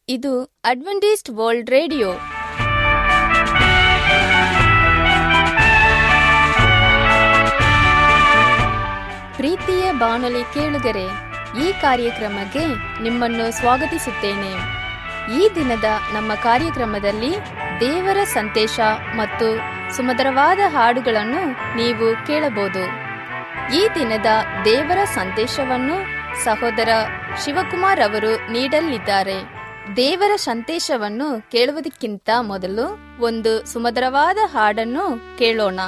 ಇದು Adventist world radio ಪ್ರೀತಿಯ ಬಾನುಲಿ ಕೇಳುಗರೆ ಈ ಕಾರ್ಯಕ್ರಮಕ್ಕೆ ನಿಮ್ಮನ್ನು ಸ್ವಾಗತಿಸುತ್ತೇನೆ ಈ ದಿನದ ನಮ್ಮ ಕಾರ್ಯಕ್ರಮದಲ್ಲಿ ದೇವರ ಸಂದೇಶ ಮತ್ತು ಸುಮಧುರವಾದ ಹಾಡುಗಳನ್ನು ನೀವು ಕೇಳಬಹುದು ಈ ದಿನದ ದೇವರ ಸಂದೇಶವನ್ನು ಸಹೋದರ ಶಿವಕುಮಾರ್ ಅವರು ನೀಡಲಿದ್ದಾರೆ ದೇವರ ಸಂದೇಶವನ್ನು ಕೇಳುವುದಕ್ಕಿಂತ ಮೊದಲು ಒಂದು ಸುಮಧುರವಾದ ಹಾಡನ್ನು ಕೇಳೋಣ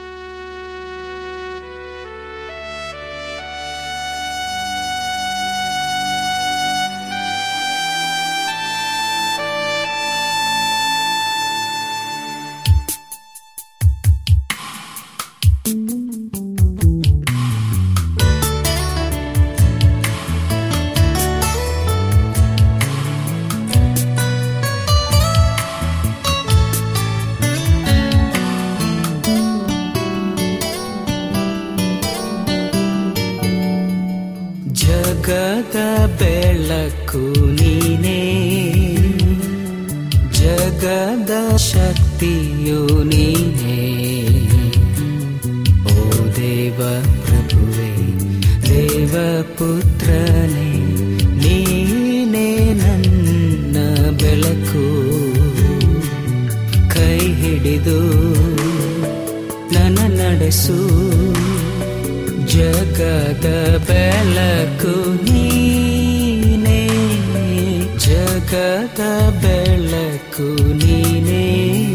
ಜಗದ ಬೆಳಕು ನೀನೇ ಜಗದ ಶಕ್ತಿಯು ನೀನೇ ಓ ದೇವ ಪ್ರಭುವೆ ದೇವ ಪುತ್ರನೇ ನೀನೇ ನನ್ನ ಬೆಳಕು ಕೈ ಹಿಡಿದು ನನ್ನ ನಡೆಸು ಜಗದ ಬೆಳಕು ನೀನೇ ಜಗದ ಬೆಳಕು ನೀನೇ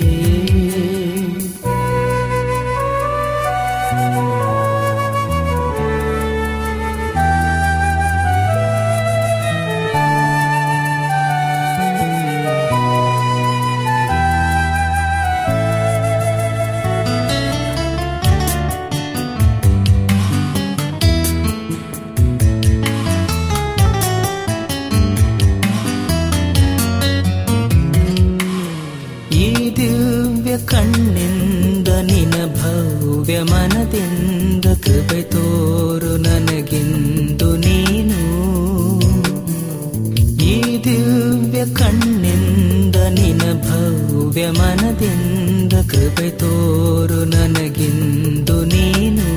ಈ ದಿವ್ಯ ಕಣ್ಣಿಂದ ನಿನ ಭವ್ಯ ಮನದಿಂದ ಕೃಪೆ ತೋರು ನನಗಿಂದು ನೀನು ಈ ದಿವ್ಯ ಕಣ್ಣಿಂದ ನಿನ ಭವ್ಯ ಮನದಿಂದ ಕೃಪೆ ತೋರು ನನಗಿಂದು ನೀನು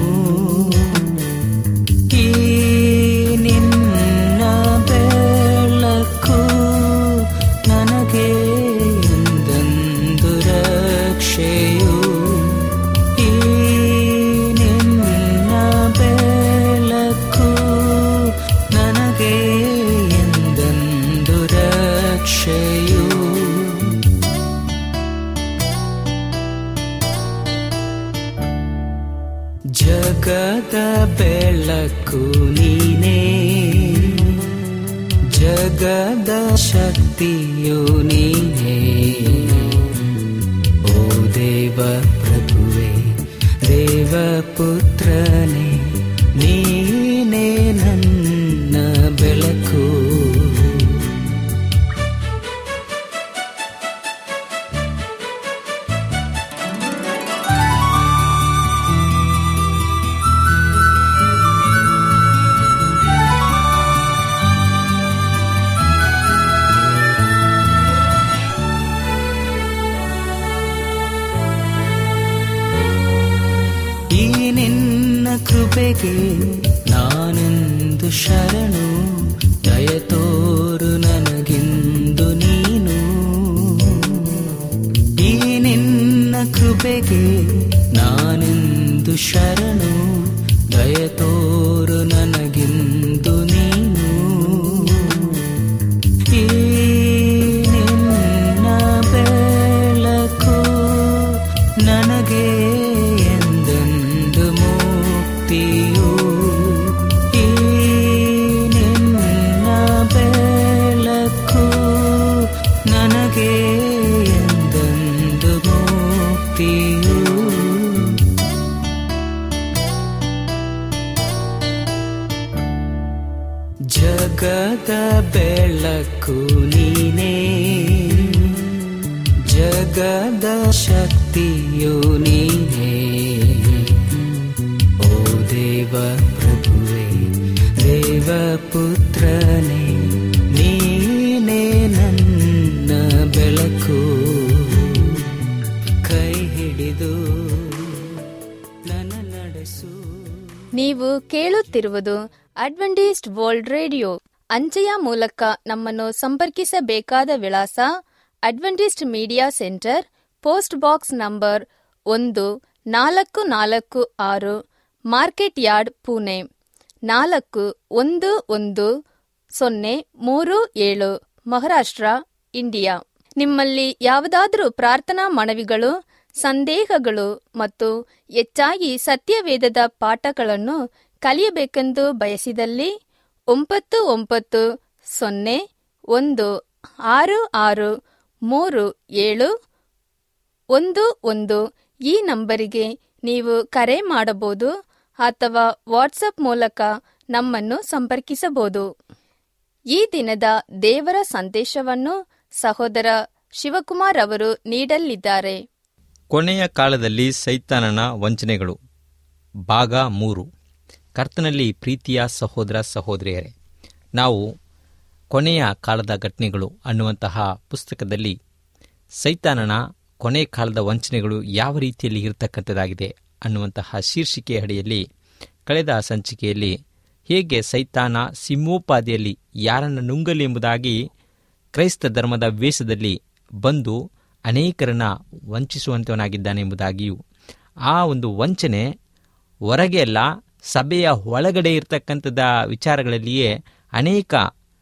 ಈ ನಿನ್ನ ಬೆಳಕು ನನಗೆ ಎಂದೆಂದು ರಕ್ಷೆಯು ಈ ನಿನ್ನ ಬೆಳಕು ನನಗೆ ಎಂದೆಂದು ರಕ್ಷೆಯು ಜಗದ ಬೆಳಕು ನೀನೇ ಜಗದ ಶಕ್ತಿಯು ನೀನೇ ಓ ದೇವ ಪ್ರಭುವೆ ದೇವ ಪುತ್ರನೇ ನೀನೇ ನನ್ನ ಬೆಳಕು ಈ ನಿನ್ನ ಕೃಪೆಗೆ ನಾನೆಂದು ಶರಣು ದಯ ತೋರು ನನಗಿಂದು ನೀನು ಈ ನಿನ್ನ ಕೃಪೆಗೆ ನಾನೆಂದು ಶರಣು ದಯ ತೋರು ನನಗಿಂದು ನೀನು ಈ ನಿನ್ನ ಬೆಳಕು ನನಗೆ ಎಂದೆಂದು ಮುಕ್ತಿಯು ಈ ನಿನ್ನ ಬೆಳಕು ನನಗೆ ಎಂದೆಂದು ಮುಕ್ತಿಯು ಜಗದ ಬೆಳಕು ನೀನೇ ಜಗದ ಶಕ್ತಿಯು ನೀನೇ ಓ ದೇವ ಪ್ರಭುವೆ ದೇವ ಪುತ್ರನೇ ನೀನೇ ನನ್ನ ನೀವು ಕೇಳುತ್ತಿರುವುದು ಅಡ್ವೆಂಟಿಸ್ಟ್ ವರ್ಲ್ಡ್ ರೇಡಿಯೋ ಅಂಚೆಯ ಮೂಲಕ ನಮ್ಮನ್ನು ಸಂಪರ್ಕಿಸಬೇಕಾದ ವಿಳಾಸ Adventist media centre post box number ಒಂದು ನಾಲ್ಕು ನಾಲ್ಕು ಆರು ಮಾರ್ಕೆಟ್ ಯಾರ್ಡ್ ಪುಣೆ ನಾಲ್ಕು ಒಂದು ಒಂದು ಸೊನ್ನೆ ಮೂರು ಏಳು ಮಹಾರಾಷ್ಟ್ರ ಇಂಡಿಯಾ ನಿಮ್ಮಲ್ಲಿ ಯಾವುದಾದರೂ ಪ್ರಾರ್ಥನಾ ಮನವಿಗಳು ಸಂದೇಹಗಳು ಮತ್ತು ಹೆಚ್ಚಾಗಿ ಸತ್ಯವೇದದ ಪಾಠಗಳನ್ನು ಕಲಿಯಬೇಕೆಂದು ಬಯಸಿದಲ್ಲಿ ಒಂಬತ್ತು ಒಂಬತ್ತು ಸೊನ್ನೆ ಒಂದು ಆರು ಆರು ಮೂರು ಏಳು ಒಂದು ಒಂದು ಈ ನಂಬರಿಗೆ ನೀವು ಕರೆ ಮಾಡಬಹುದು ಅಥವಾ ವಾಟ್ಸಪ್ ಮೂಲಕ ನಮ್ಮನ್ನು ಸಂಪರ್ಕಿಸಬಹುದು ಈ ದಿನದ ದೇವರ ಸಂದೇಶವನ್ನು ಸಹೋದರ ಶಿವಕುಮಾರ್ ಅವರು ನೀಡಲಿದ್ದಾರೆ ಕೊನೆಯ ಕಾಲದಲ್ಲಿ ಸೈತಾನನ ವಂಚನೆಗಳು ಭಾಗ ಮೂರು ಕರ್ತನಲ್ಲಿ ಪ್ರೀತಿಯ ಸಹೋದರ ಸಹೋದರಿಯರೇ ನಾವು ಕೊನೆಯ ಕಾಲದ ಘಟನೆಗಳು ಅನ್ನುವಂತಹ ಪುಸ್ತಕದಲ್ಲಿ ಸೈತಾನನ ಕೊನೆ ಕಾಲದ ವಂಚನೆಗಳು ಯಾವ ರೀತಿಯಲ್ಲಿ ಇರತಕ್ಕಂಥದ್ದಾಗಿದೆ ಅನ್ನುವಂತಹ ಶೀರ್ಷಿಕೆ ಅಡಿಯಲ್ಲಿ ಕಳೆದ ಸಂಚಿಕೆಯಲ್ಲಿ ಹೇಗೆ ಸೈತಾನ ಸಿಂಹೋಪಾದಿಯಲ್ಲಿ ಯಾರನ್ನು ನುಂಗಲಿ ಎಂಬುದಾಗಿ ಕ್ರೈಸ್ತ ಧರ್ಮದ ವೇಷದಲ್ಲಿ ಬಂದು ಅನೇಕರನ್ನ ವಂಚಿಸುವಂತವನಾಗಿದ್ದಾನೆ ಎಂಬುದಾಗಿಯೂ ಆ ಒಂದು ವಂಚನೆ ಹೊರಗೆ ಅಲ್ಲ ಸಭೆಯ ಒಳಗಡೆ ಇರತಕ್ಕಂಥದ ವಿಚಾರಗಳಲ್ಲಿಯೇ ಅನೇಕ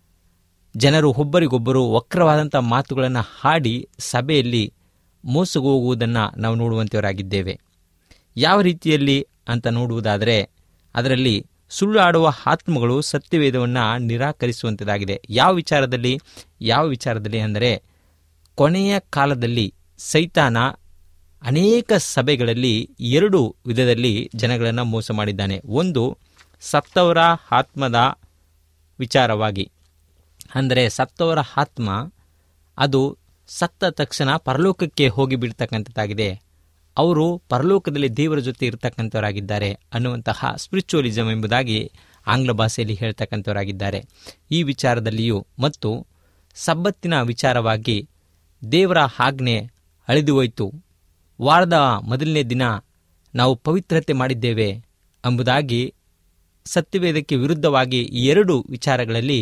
ಜನರು ಒಬ್ಬರಿಗೊಬ್ಬರು ವಕ್ರವಾದಂಥ ಮಾತುಗಳನ್ನು ಹಾಡಿ ಸಭೆಯಲ್ಲಿ ಮೋಸಗು ಹೋಗುವುದನ್ನು ನಾವು ನೋಡುವಂಥವರಾಗಿದ್ದೇವೆ ಯಾವ ರೀತಿಯಲ್ಲಿ ಅಂತ ನೋಡುವುದಾದರೆ ಅದರಲ್ಲಿ ಸುಳ್ಳು ಆಡುವ ಆತ್ಮಗಳು ಸತ್ಯವೇದವನ್ನು ನಿರಾಕರಿಸುವಂಥದ್ದಾಗಿದೆ ಯಾವ ವಿಚಾರದಲ್ಲಿ ಯಾವ ವಿಚಾರದಲ್ಲಿ ಅಂದರೆ ಕೊನೆಯ ಕಾಲದಲ್ಲಿ ಸೈತಾನ ಅನೇಕ ಸಭೆಗಳಲ್ಲಿ ಎರಡು ವಿಧದಲ್ಲಿ ಜನಗಳನ್ನು ಮೋಸ ಮಾಡಿದ್ದಾನೆ ಒಂದು ಸತ್ತವರ ಆತ್ಮದ ವಿಚಾರವಾಗಿ ಅಂದರೆ ಸತ್ತವರ ಆತ್ಮ ಅದು ಸತ್ತ ತಕ್ಷಣ ಪರಲೋಕಕ್ಕೆ ಹೋಗಿ ಬಿಡ್ತಕ್ಕಂಥದ್ದಾಗಿದೆ ಅವರು ಪರಲೋಕದಲ್ಲಿ ದೇವರ ಜೊತೆ ಇರತಕ್ಕಂಥವರಾಗಿದ್ದಾರೆ ಅನ್ನುವಂತಹ ಸ್ಪಿರಿಚುವಲಿಸಮ್ ಎಂಬುದಾಗಿ ಆಂಗ್ಲ ಭಾಷೆಯಲ್ಲಿ ಹೇಳ್ತಕ್ಕಂಥವರಾಗಿದ್ದಾರೆ ಈ ವಿಚಾರದಲ್ಲಿಯೂ ಮತ್ತು ಸಬ್ಬತ್ತಿನ ವಿಚಾರವಾಗಿ ದೇವರ ಆಜ್ಞೆ ಅಳಿದು ಹೋಯಿತು ವಾರದ ಮೊದಲನೇ ದಿನ ನಾವು ಪವಿತ್ರತೆ ಮಾಡಿದ್ದೇವೆ ಎಂಬುದಾಗಿ ಸತ್ಯವೇದಕ್ಕೆ ವಿರುದ್ಧವಾಗಿ ಈ ಎರಡು ವಿಚಾರಗಳಲ್ಲಿ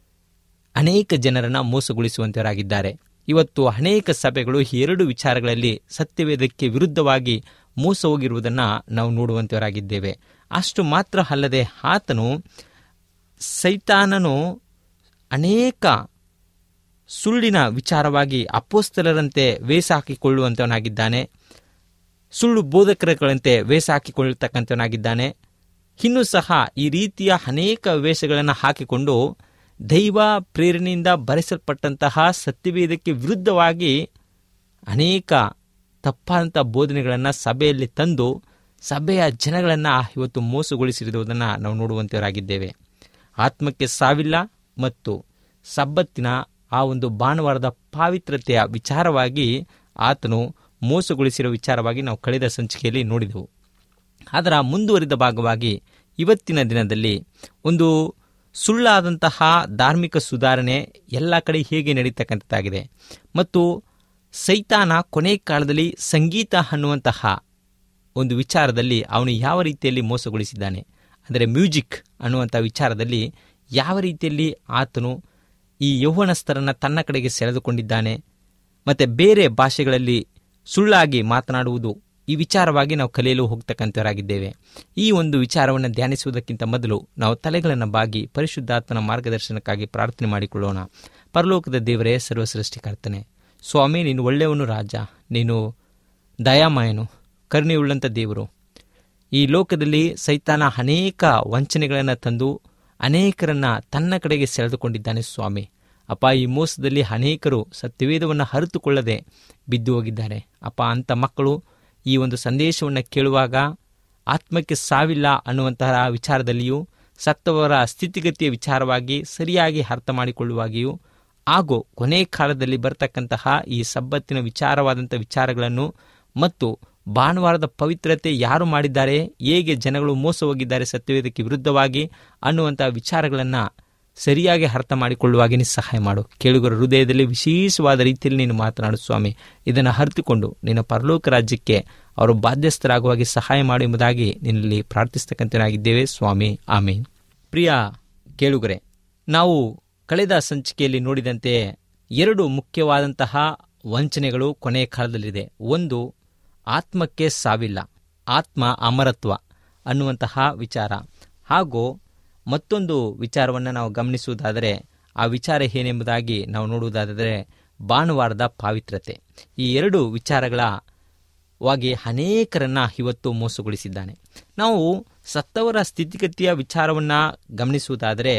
ಅನೇಕ ಜನರನ್ನು ಮೋಸಗೊಳಿಸುವಂತವರಾಗಿದ್ದಾರೆ ಇವತ್ತು ಅನೇಕ ಸಭೆಗಳು ಈ ಎರಡು ವಿಚಾರಗಳಲ್ಲಿ ಸತ್ಯವೇದಕ್ಕೆ ವಿರುದ್ಧವಾಗಿ ಮೋಸ ಹೋಗಿರುವುದನ್ನು ನಾವು ನೋಡುವಂತವರಾಗಿದ್ದೇವೆ ಅಷ್ಟು ಮಾತ್ರ ಅಲ್ಲದೆ ಆತನು ಸೈತಾನನು ಅನೇಕ ಸುಳ್ಳಿನ ವಿಚಾರವಾಗಿ ಅಪೋಸ್ತಲರಂತೆ ವೇಷ ಹಾಕಿಕೊಳ್ಳುವಂತವನಾಗಿದ್ದಾನೆ ಸುಳ್ಳು ಬೋಧಕರುಗಳಂತೆ ವೇಷ ಹಾಕಿಕೊಳ್ಳತಕ್ಕಂಥವನಾಗಿದ್ದಾನೆ ಇನ್ನೂ ಸಹ ಈ ರೀತಿಯ ಅನೇಕ ವೇಷಗಳನ್ನು ಹಾಕಿಕೊಂಡು ದೈವ ಪ್ರೇರಣೆಯಿಂದ ಬರೆಸಲ್ಪಟ್ಟಂತಹ ಸತ್ಯವೇದಕ್ಕೆ ವಿರುದ್ಧವಾಗಿ ಅನೇಕ ತಪ್ಪಾದಂಥ ಬೋಧನೆಗಳನ್ನು ಸಭೆಯಲ್ಲಿ ತಂದು ಸಭೆಯ ಜನಗಳನ್ನು ಇವತ್ತು ಮೋಸಗೊಳಿಸಿರುವುದನ್ನು ನಾವು ನೋಡುವಂತವರಾಗಿದ್ದೇವೆ ಆತ್ಮಕ್ಕೆ ಸಾವಿಲ್ಲ ಮತ್ತು ಸಬ್ಬತ್ತಿನ ಆ ಒಂದು ಭಾನುವಾರದ ಪಾವಿತ್ರತೆಯ ವಿಚಾರವಾಗಿ ಆತನು ಮೋಸಗೊಳಿಸಿರುವ ವಿಚಾರವಾಗಿ ನಾವು ಕಳೆದ ಸಂಚಿಕೆಯಲ್ಲಿ ನೋಡಿದೆವು ಅದರ ಮುಂದುವರಿದ ಭಾಗವಾಗಿ ಇವತ್ತಿನ ದಿನದಲ್ಲಿ ಒಂದು ಸುಳ್ಳಾದಂತಹ ಧಾರ್ಮಿಕ ಸುಧಾರಣೆ ಎಲ್ಲ ಕಡೆ ಹೇಗೆ ನಡೀತಕ್ಕಂಥದ್ದಾಗಿದೆ ಮತ್ತು ಸೈತಾನ ಕೊನೆ ಕಾಲದಲ್ಲಿ ಸಂಗೀತ ಅನ್ನುವಂತಹ ಒಂದು ವಿಚಾರದಲ್ಲಿ ಅವನು ಯಾವ ರೀತಿಯಲ್ಲಿ ಮೋಸಗೊಳಿಸಿದ್ದಾನೆ ಅಂದರೆ ಮ್ಯೂಸಿಕ್ ಅನ್ನುವಂಥ ವಿಚಾರದಲ್ಲಿ ಯಾವ ರೀತಿಯಲ್ಲಿ ಆತನು ಈ ಯೌವನಸ್ಥರನ್ನು ತನ್ನ ಕಡೆಗೆ ಸೆಳೆದುಕೊಂಡಿದ್ದಾನೆ ಮತ್ತು ಬೇರೆ ಭಾಷೆಗಳಲ್ಲಿ ಸುಳ್ಳಾಗಿ ಮಾತನಾಡುವುದು ಈ ವಿಚಾರವಾಗಿ ನಾವು ಕಲಿಯಲು ಹೋಗ್ತಕ್ಕಂಥವರಾಗಿದ್ದೇವೆ ಈ ಒಂದು ವಿಚಾರವನ್ನು ಧ್ಯಾನಿಸುವುದಕ್ಕಿಂತ ಮೊದಲು ನಾವು ತಲೆಗಳನ್ನು ಬಾಗಿ ಪರಿಶುದ್ಧಾತ್ಮನ ಮಾರ್ಗದರ್ಶನಕ್ಕಾಗಿ ಪ್ರಾರ್ಥನೆ ಮಾಡಿಕೊಳ್ಳೋಣ ಪರಲೋಕದ ದೇವರೇ ಸರ್ವಸೃಷ್ಟಿಕರ್ತನೆ ಸ್ವಾಮಿ ನೀನು ಒಳ್ಳೆಯವನು ರಾಜ ನೀನು ದಯಾಮಯನು ಕರುಣೆಯುಳ್ಳಂಥ ದೇವರು ಈ ಲೋಕದಲ್ಲಿ ಸೈತಾನ ಅನೇಕ ವಂಚನೆಗಳನ್ನು ತಂದು ಅನೇಕರನ್ನ ತನ್ನ ಕಡೆಗೆ ಸೆಳೆದುಕೊಂಡಿದ್ದಾನೆ ಸ್ವಾಮಿ ಅಪ್ಪ ಈ ಮೋಸದಲ್ಲಿ ಅನೇಕರು ಸತ್ಯವೇದವನ್ನು ಅರಿತುಕೊಳ್ಳದೆ ಬಿದ್ದು ಹೋಗಿದ್ದಾರೆ ಅಪ್ಪ ಅಂಥ ಮಕ್ಕಳು ಈ ಒಂದು ಸಂದೇಶವನ್ನು ಕೇಳುವಾಗ ಆತ್ಮಕ್ಕೆ ಸಾವಿಲ್ಲ ಅನ್ನುವಂತಹ ವಿಚಾರದಲ್ಲಿಯೂ ಸತ್ತವರ ಸ್ಥಿತಿಗತಿಯ ವಿಚಾರವಾಗಿ ಸರಿಯಾಗಿ ಅರ್ಥ ಮಾಡಿಕೊಳ್ಳುವಾಗಿಯೂ ಹಾಗೂ ಕೊನೆ ಕಾಲದಲ್ಲಿ ಬರತಕ್ಕಂತಹ ಈ ಸಬ್ಬತ್ತಿನ ವಿಚಾರವಾದಂಥ ವಿಚಾರಗಳನ್ನು ಮತ್ತು ಭಾನುವಾರದ ಪವಿತ್ರತೆ ಯಾರು ಮಾಡಿದ್ದಾರೆ ಹೇಗೆ ಜನಗಳು ಮೋಸ ಹೋಗಿದ್ದಾರೆ ಸತ್ಯವೇದಕ್ಕೆ ವಿರುದ್ಧವಾಗಿ ಅನ್ನುವಂಥ ವಿಚಾರಗಳನ್ನು ಸರಿಯಾಗಿ ಅರ್ಥ ಮಾಡಿಕೊಳ್ಳುವಾಗೆ ನೀನು ಸಹಾಯ ಮಾಡು ಕೇಳುಗರ ಹೃದಯದಲ್ಲಿ ವಿಶೇಷವಾದ ರೀತಿಯಲ್ಲಿ ನೀನು ಮಾತನಾಡು ಸ್ವಾಮಿ ಇದನ್ನು ಅರಿತುಕೊಂಡು ನಿನ್ನ ಪರಲೋಕ ರಾಜ್ಯಕ್ಕೆ ಅವರು ಬಾಧ್ಯಸ್ಥರಾಗುವಾಗಿ ಸಹಾಯ ಮಾಡಿ ಎಂಬುದಾಗಿ ನಿನ್ನಲ್ಲಿ ಪ್ರಾರ್ಥಿಸ್ತಕ್ಕಂಥನಾಗಿದ್ದೇವೆ ಸ್ವಾಮಿ ಆಮೀನ್ ಪ್ರಿಯ ಕೇಳುಗರೆ ನಾವು ಕಳೆದ ಸಂಚಿಕೆಯಲ್ಲಿ ನೋಡಿದಂತೆ ಎರಡು ಮುಖ್ಯವಾದಂತಹ ವಂಚನೆಗಳು ಕೊನೆಯ ಕಾಲದಲ್ಲಿದೆ ಒಂದು ಆತ್ಮಕ್ಕೆ ಸಾವಿಲ್ಲ ಆತ್ಮ ಅಮರತ್ವ ಅನ್ನುವಂತಹ ವಿಚಾರ ಹಾಗೂ ಮತ್ತೊಂದು ವಿಚಾರವನ್ನು ನಾವು ಗಮನಿಸುವುದಾದರೆ ಆ ವಿಚಾರ ಏನೆಂಬುದಾಗಿ ನಾವು ನೋಡುವುದಾದರೆ ಭಾನುವಾರದ ಪಾವಿತ್ರತೆ ಈ ಎರಡು ವಿಚಾರಗಳ ವಾಗಿ ಅನೇಕರನ್ನ ಇವತ್ತು ಮೋಸಗೊಳಿಸಿದ್ದಾನೆ ನಾವು ಸತ್ತವರ ಸ್ಥಿತಿಗತಿಯ ವಿಚಾರವನ್ನು ಗಮನಿಸುವುದಾದರೆ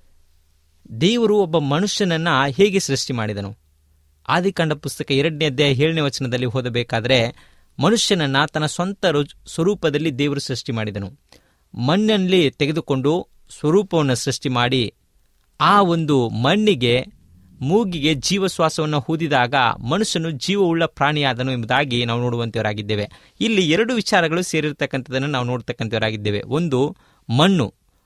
ದೇವರು ಒಬ್ಬ ಮನುಷ್ಯನನ್ನ ಹೇಗೆ ಸೃಷ್ಟಿ ಮಾಡಿದನು ಆದಿಕಾಂಡ ಪುಸ್ತಕ ಎರಡನೇ ಅಧ್ಯಾಯ ಏಳನೇ ವಚನದಲ್ಲಿ ಓದಬೇಕಾದ್ರೆ ಮನುಷ್ಯನನ್ನ ತನ್ನ ಸ್ವಂತ ರು- ಸ್ವರೂಪದಲ್ಲಿ ದೇವರು ಸೃಷ್ಟಿ ಮಾಡಿದನು ಮಣ್ಣಲ್ಲಿ ತೆಗೆದುಕೊಂಡು ಸ್ವರೂಪವನ್ನು ಸೃಷ್ಟಿ ಮಾಡಿ ಆ ಒಂದು ಮಣ್ಣಿಗೆ ಮೂಗಿಗೆ ಜೀವಶ್ವಾಸವನ್ನು ಹೂದಿದಾಗ ಮನುಷ್ಯನು ಜೀವವುಳ್ಳ ಪ್ರಾಣಿಯಾದನು ಎಂಬುದಾಗಿ ನಾವು ನೋಡುವಂತವರಾಗಿದ್ದೇವೆ ಇಲ್ಲಿ ಎರಡು ವಿಚಾರಗಳು ಸೇರಿರ್ತಕ್ಕಂಥದ್ದನ್ನು ನಾವು ನೋಡ್ತಕ್ಕಂಥವರಾಗಿದ್ದೇವೆ ಒಂದು ಮಣ್ಣು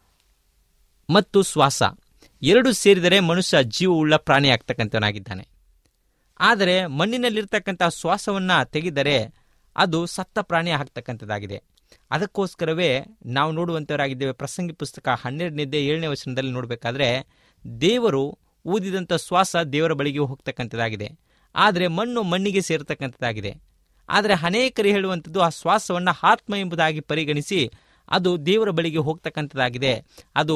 ಮತ್ತು ಶ್ವಾಸ ಎರಡು ಸೇರಿದರೆ ಮನುಷ್ಯ ಜೀವವುಳ್ಳ ಪ್ರಾಣಿ ಆಗ್ತಕ್ಕಂಥವನಾಗಿದ್ದಾನೆ ಆದರೆ ಮಣ್ಣಿನಲ್ಲಿರ್ತಕ್ಕಂಥ ಶ್ವಾಸವನ್ನು ತೆಗೆದರೆ ಅದು ಸತ್ತ ಪ್ರಾಣಿ ಆಗ್ತಕ್ಕಂಥದ್ದಾಗಿದೆ ಅದಕ್ಕೋಸ್ಕರವೇ ನಾವು ನೋಡುವಂಥವರಾಗಿದ್ದೇವೆ ಪ್ರಸಂಗಿ ಪುಸ್ತಕ ಹನ್ನೆರಡನೇದೇ ಏಳನೇ ವಚನದಲ್ಲಿ ನೋಡಬೇಕಾದ್ರೆ ದೇವರು ಊದಿದಂಥ ಶ್ವಾಸ ದೇವರ ಬಳಿಗೆ ಹೋಗ್ತಕ್ಕಂಥದ್ದಾಗಿದೆ ಆದರೆ ಮಣ್ಣು ಮಣ್ಣಿಗೆ ಸೇರ್ತಕ್ಕಂಥದ್ದಾಗಿದೆ ಆದರೆ ಅನೇಕರು ಹೇಳುವಂಥದ್ದು ಆ ಶ್ವಾಸವನ್ನು ಆತ್ಮ ಎಂಬುದಾಗಿ ಪರಿಗಣಿಸಿ ಅದು ದೇವರ ಬಳಿಗೆ ಹೋಗ್ತಕ್ಕಂಥದ್ದಾಗಿದೆ ಅದು